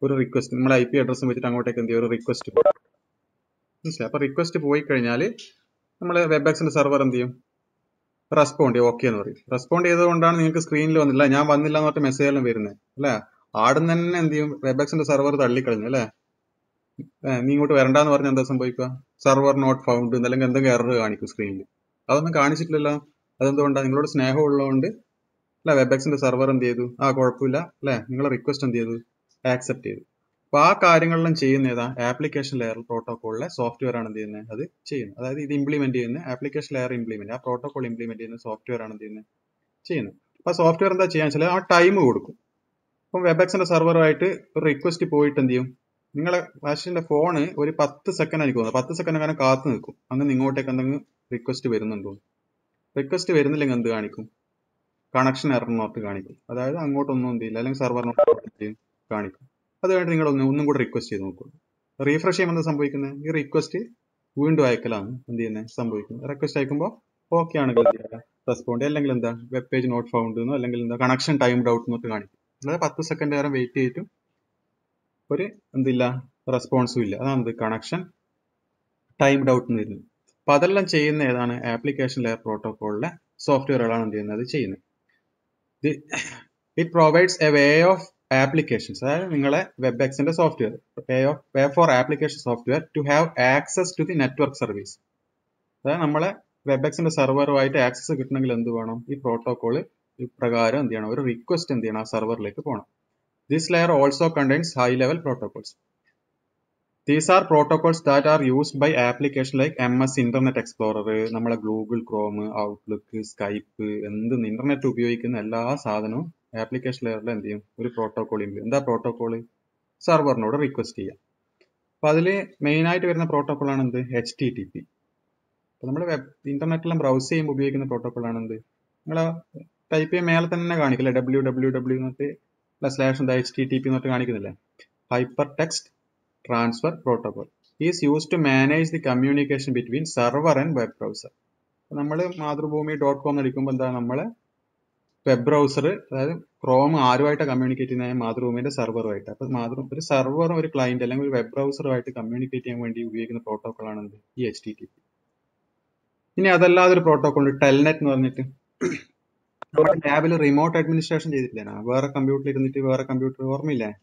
ഒരു റിക്വസ്റ്റ് നമ്മൾ ഐ പി അഡ്രസ്സും വെച്ചിട്ട് അങ്ങോട്ടേക്ക് എന്ത് ചെയ്യും ഒരു റിക്വസ്റ്റ് മനസ്സിലായി അപ്പൊ റിക്വസ്റ്റ് പോയി കഴിഞ്ഞാൽ നമ്മൾ വെബ് എക്സിന്റെ സെർവർ എന്ത് ചെയ്യും റെസ്പോണ്ട് ചെയ്യും ഓക്കെ എന്ന് പറയും റെസ്പോണ്ട് ചെയ്തുകൊണ്ടാണ് നിങ്ങൾക്ക് സ്ക്രീനിൽ വന്നില്ല ഞാൻ വന്നില്ല എന്ന് പറഞ്ഞ മെസ്സേജെല്ലാം വരുന്നത് അല്ലേ ആടുന്ന് തന്നെ എന്ത് ചെയ്യും വെബ് എക്സിന്റെ സെർവർ തള്ളിക്കളഞ്ഞു അല്ലേ ഏ, നീ ഇങ്ങോട്ട് വരണ്ടെന്ന് പറഞ്ഞാൽ എന്താ സംഭവിക്കുക സെർവർ നോട്ട് ഫൗണ്ട് അല്ലെങ്കിൽ എന്തെങ്കിലും എറർ കാണിക്കും സ്ക്രീനിൽ അതൊന്നും കാണിച്ചിട്ടില്ലല്ലോ അതെന്തുകൊണ്ടാണ് നിങ്ങളോട് സ്നേഹം ഉള്ളതുകൊണ്ട് അല്ല വെബ് എക്സിന്റെ സെർവർ എന്ത് ചെയ്തു ആ കുഴപ്പമില്ല അല്ലേ നിങ്ങളെ റിക്വസ്റ്റ് എന്ത് ചെയ്തു ആക്സെപ്റ്റ് ചെയ്തു അപ്പൊ ആ കാര്യങ്ങളെല്ലാം ചെയ്യുന്ന ഏതാ ആപ്ലിക്കേഷൻ ലെയർ പ്രോട്ടോകോളിലെ സോഫ്റ്റ്വെയർ ആണ് എന്ത് ചെയ്യുന്നത് അത് ചെയ്യുന്നത് അതായത് ഇത് ഇംപ്ലിമെന്റ് ചെയ്യുന്ന ആപ്ലിക്കേഷൻ ലെയർ ഇംപ്ലിമെന്റ് ആ പ്രോട്ടോകോൾ ഇംപ്ലിമെന്റ് ചെയ്യുന്ന സോഫ്റ്റ്വെയർ ആണ് എന്ത് ചെയ്യുന്നത് ചെയ്യുന്നത് അപ്പൊ സോഫ്റ്റ്വെയർ എന്താ ചെയ്യാന്ന് വെച്ചാൽ ആ ടൈം കൊടുക്കും ഇപ്പം വെബ് എക്സിന്റെ സെർവറുമായിട്ട് ഒരു റിക്വസ്റ്റ് പോയിട്ട് എന്ത് ചെയ്യും നിങ്ങളെ വാഷിന്റെ ഫോണ് ഒരു പത്ത് സെക്കൻഡ് എനിക്ക് തോന്നുന്നു പത്ത് സെക്കൻഡ് അങ്ങനെ കാത്തു നിൽക്കും അങ്ങനെ ഇങ്ങോട്ടേക്ക് എന്തെങ്കിലും റിക്വസ്റ്റ് വരുന്നുണ്ടോ റിക്വസ്റ്റ് വരുന്നില്ലെങ്കിൽ എന്ത് കാണിക്കും കണക്ഷൻ എറർ നോട്ട് കാണിക്കും അതായത് അങ്ങോട്ടൊന്നും എന്ത് ചെയ്യില്ല അല്ലെങ്കിൽ സെർവർ നോട്ട് കാണിക്കും അത് കഴിഞ്ഞിട്ട് നിങ്ങൾ ഒന്ന് ഒന്നും കൂടെ റിക്വസ്റ്റ് ചെയ്ത് നോക്കും റീഫ്രഷ് ചെയ്യുമ്പോൾ എന്താ സംഭവിക്കുന്നത് ഈ റിക്വസ്റ്റ് വീണ്ടും അയക്കലാണ് എന്ത് ചെയ്യുന്നത് സംഭവിക്കുന്നത് റിക്വസ്റ്റ് അയക്കുമ്പോൾ ഓക്കെ ആണെങ്കിൽ റെസ്പോണ്ട് അല്ലെങ്കിൽ എന്താ വെബ് പേജ് നോട്ട് ഫൗണ്ട് എന്നോ അല്ലെങ്കിൽ എന്താ കണക്ഷൻ ടൈംഡ് ഔട്ട് എന്നൊക്കെ കാണിക്കും അതായത് പത്ത് സെക്കൻഡ് നേരം വെയിറ്റ് ചെയ്തിട്ടും ഒരു എന്തില്ല റെസ്പോൺസും ഇല്ല അതാണ് കണക്ഷൻ ടൈംഡ് ഔട്ട് എന്ന് വരുന്നത് അപ്പൊ അതെല്ലാം ചെയ്യുന്ന ഏതാണ് ആപ്ലിക്കേഷൻ ലെയർ പ്രോട്ടോകോളിലെ സോഫ്റ്റ്വെയറുകളാണ് എന്ത് ചെയ്യുന്നത് ചെയ്യുന്നത് it provides a way of applications അതായത് നിങ്ങളെ വെബ് എക്സിന്റെ software way of way for application software to have access to the network service അതായത് നമ്മളെ വെബ് എക്സിന്റെ സെർവറുമായിട്ട് ആക്സസ് കിട്ടണമെങ്കിൽ എന്ത് വേണം ഈ പ്രോട്ടോകോൾ പ്രകാരം എന്ത് ചെയ്യണം ഒരു റിക്വസ്റ്റ് എന്ത് ചെയ്യണം ആ സെർവറിലേക്ക് പോകണം this layer also contains high level protocols these are protocols that are used by application like M S Internet Explorer നമ്മളെ ഗൂഗിൾ ക്രോം ഔട്ട്ലുക്ക് സ്കൈപ്പ് എന്ത് ഇന്റർനെറ്റ് ഉപയോഗിക്കുന്ന എല്ലാ സാധനവും ആപ്ലിക്കേഷൻ ലെയറിൽ എന്ത് ചെയ്യും ഒരു പ്രോട്ടോകോൾ എന്താ പ്രോട്ടോകോൾ സെർവറിനോട് റിക്വസ്റ്റ് ചെയ്യാം അപ്പൊ അതിൽ മെയിൻ ആയിട്ട് വരുന്ന പ്രോട്ടോകോൾ ആണ് എന്ത് എച്ച് ടി ടി പി അപ്പൊ നമ്മൾ വെബ് ഇന്റർനെറ്റിലും ബ്രൗസ് ചെയ്യുമ്പോൾ ഉപയോഗിക്കുന്ന പ്രോട്ടോകോൾ ആണ് എന്ത് നിങ്ങൾ ടൈപ്പ് ചെയ്യാൻ മേലെ തന്നെ കാണിക്കില്ലേ ഡബ്ല്യൂ ഡബ്ല്യൂ ഡബ്ല്യൂ എന്നിട്ട് സ്ലാഷ് എന്താ എച്ച് ടി ടി പി എന്നിട്ട് കാണിക്കുന്നില്ലേ hypertext transfer protocol is use to manage the communication between server and web browser നമ്മൾ മാതൃഭൂമി ഡോട്ട് കോം അടിക്കുമ്പോൾ എന്താ നമ്മൾ വെബ് ബ്രൗസർ അതായത് ക്രോം ആരുമായിട്ട് കമ്മ്യൂണിക്കേറ്റ് ചെയ്യുന്ന മാതൃഭൂമിന്റെ സെർവറുമായിട്ട് അപ്പൊ മാതൃ ഒരു സെർവറും ഒരു ക്ലയന്റ് അല്ലെങ്കിൽ ഒരു വെബ് ബ്രൗസറുമായിട്ട് കമ്മ്യൂണിക്കേറ്റ് ചെയ്യാൻ വേണ്ടി ഉപയോഗിക്കുന്ന പ്രോട്ടോകോൾ ആണ് എന്ത് ഈ എച്ച് ടി ടി പി ഇനി അതല്ലാതെ ഒരു പ്രോട്ടോകോൾ ഉണ്ട് ടെൽനെറ്റ് എന്ന് പറഞ്ഞിട്ട് നമ്മുടെ ലാബിൽ റിമോട്ട് അഡ്മിനിസ്ട്രേഷൻ ചെയ്തിട്ടില്ലേ വേറെ കമ്പ്യൂട്ടറിൽ ഇരുന്നിട്ട് വേറെ കമ്പ്യൂട്ടർ ഓർമ്മയില്ലേ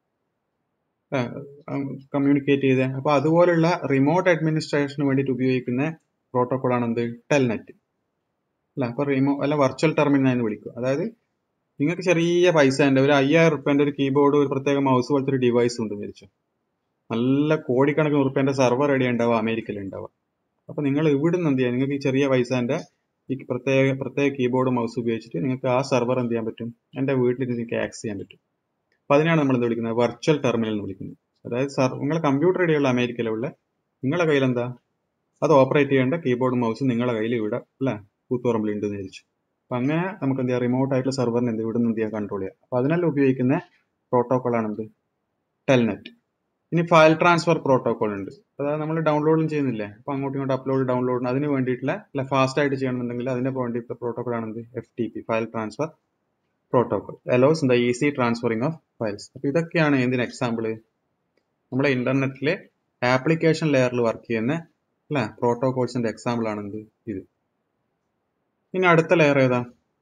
കമ്മ്യൂണിക്കേറ്റ് ചെയ്ത് അപ്പൊ അതുപോലുള്ള റിമോട്ട് അഡ്മിനിസ്ട്രേഷന് വേണ്ടിയിട്ട് ഉപയോഗിക്കുന്ന പ്രോട്ടോകോൾ ആണ് എന്ത് ടെൽനെറ്റ് അല്ല അപ്പൊ റിമോ അല്ല വെർച്വൽ ടെർമിനൽ എന്ന് വിളിക്കും അതായത് നിങ്ങൾക്ക് ചെറിയ പൈസ ഉണ്ട് ഒരു അയ്യായിരം റുപ്യന്റെ ഒരു കീബോർഡ് ഒരു പ്രത്യേക മൗസ് പോലത്തെ ഒരു ഡിവൈസ് ഉണ്ട് വിചാരിച്ചു നല്ല കോടിക്കണക്കിന് റുപ്യന്റെ സെർവർ എവിടെ ഉണ്ടാവുക അമേരിക്കയിൽ ഉണ്ടാവുക അപ്പൊ നിങ്ങൾ ഇവിടുന്ന് എന്ത് ചെയ്യാം നിങ്ങൾക്ക് ഈ ചെറിയ പൈസന്റെ ഈ പ്രത്യേക പ്രത്യേക കീബോർഡ് മൗസ് ഉപയോഗിച്ചിട്ട് നിങ്ങൾക്ക് ആ സെർവർ എന്ത് ചെയ്യാൻ പറ്റും എന്റെ വീട്ടിൽ നിങ്ങൾക്ക് ആക്സസ് ചെയ്യാൻ പറ്റും അപ്പൊ അതിനാണ് നമ്മൾ എന്ത് വിളിക്കുന്നത് വെർച്വൽ ടെർമിനൽ എന്ന് വിളിക്കുന്നത് അതായത് സർ നിങ്ങളെ കമ്പ്യൂട്ടർ ഇടയുള്ള അമേരിക്കയിലുള്ള നിങ്ങളെ കയ്യിൽ എന്താ അത് ഓപ്പറേറ്റ് ചെയ്യേണ്ട കീബോർഡ് മൗസ് നിങ്ങളെ കയ്യിൽ ഇവിടെ അല്ലെ കൂത്തുപറമ്പിൽ ഉണ്ട് എന്ന് വിചാരിച്ചു അപ്പൊ അങ്ങനെ നമുക്ക് എന്ത് ചെയ്യാം റിമോട്ട് ആയിട്ടുള്ള സെർവറിന് എന്ത് ഇവിടെ നിന്ന് എന്ത് ചെയ്യാൻ കൺട്രോൾ ചെയ്യാം അപ്പൊ അതിനെല്ലാം ഉപയോഗിക്കുന്ന പ്രോട്ടോകോൾ ആണ് എന്ത് ടെൽനെറ്റ് ഇനി ഫയൽ ട്രാൻസ്ഫർ പ്രോട്ടോകോൾ ഉണ്ട് അതായത് നമ്മൾ ഡൗൺലോഡും ചെയ്യുന്നില്ലേ അപ്പൊ അങ്ങോട്ടും ഇങ്ങോട്ടും അപ്ലോഡ് ഡൗൺലോഡ് അതിന് വേണ്ടിയിട്ടുള്ള അല്ല ഫാസ്റ്റ് ആയിട്ട് ചെയ്യണമെന്നുണ്ടെങ്കിൽ അതിന്റെ വേണ്ടിയിട്ടുള്ള പ്രോട്ടോകോൾ ആണ് എന്ത് F T P file transfer protocol allows the easy transferring of files അപ്പൊ ഇതൊക്കെയാണ് എന്തിന് എക്സാമ്പിൾ നമ്മുടെ ഇന്റർനെറ്റിലെ ആപ്ലിക്കേഷൻ ലെയറിൽ വർക്ക് ചെയ്യുന്ന അല്ലെ പ്രോട്ടോകോൾസിന്റെ എക്സാമ്പിൾ ആണ് എന്ത് ഇത് ഇനി അടുത്ത ലെയർ ഏതാ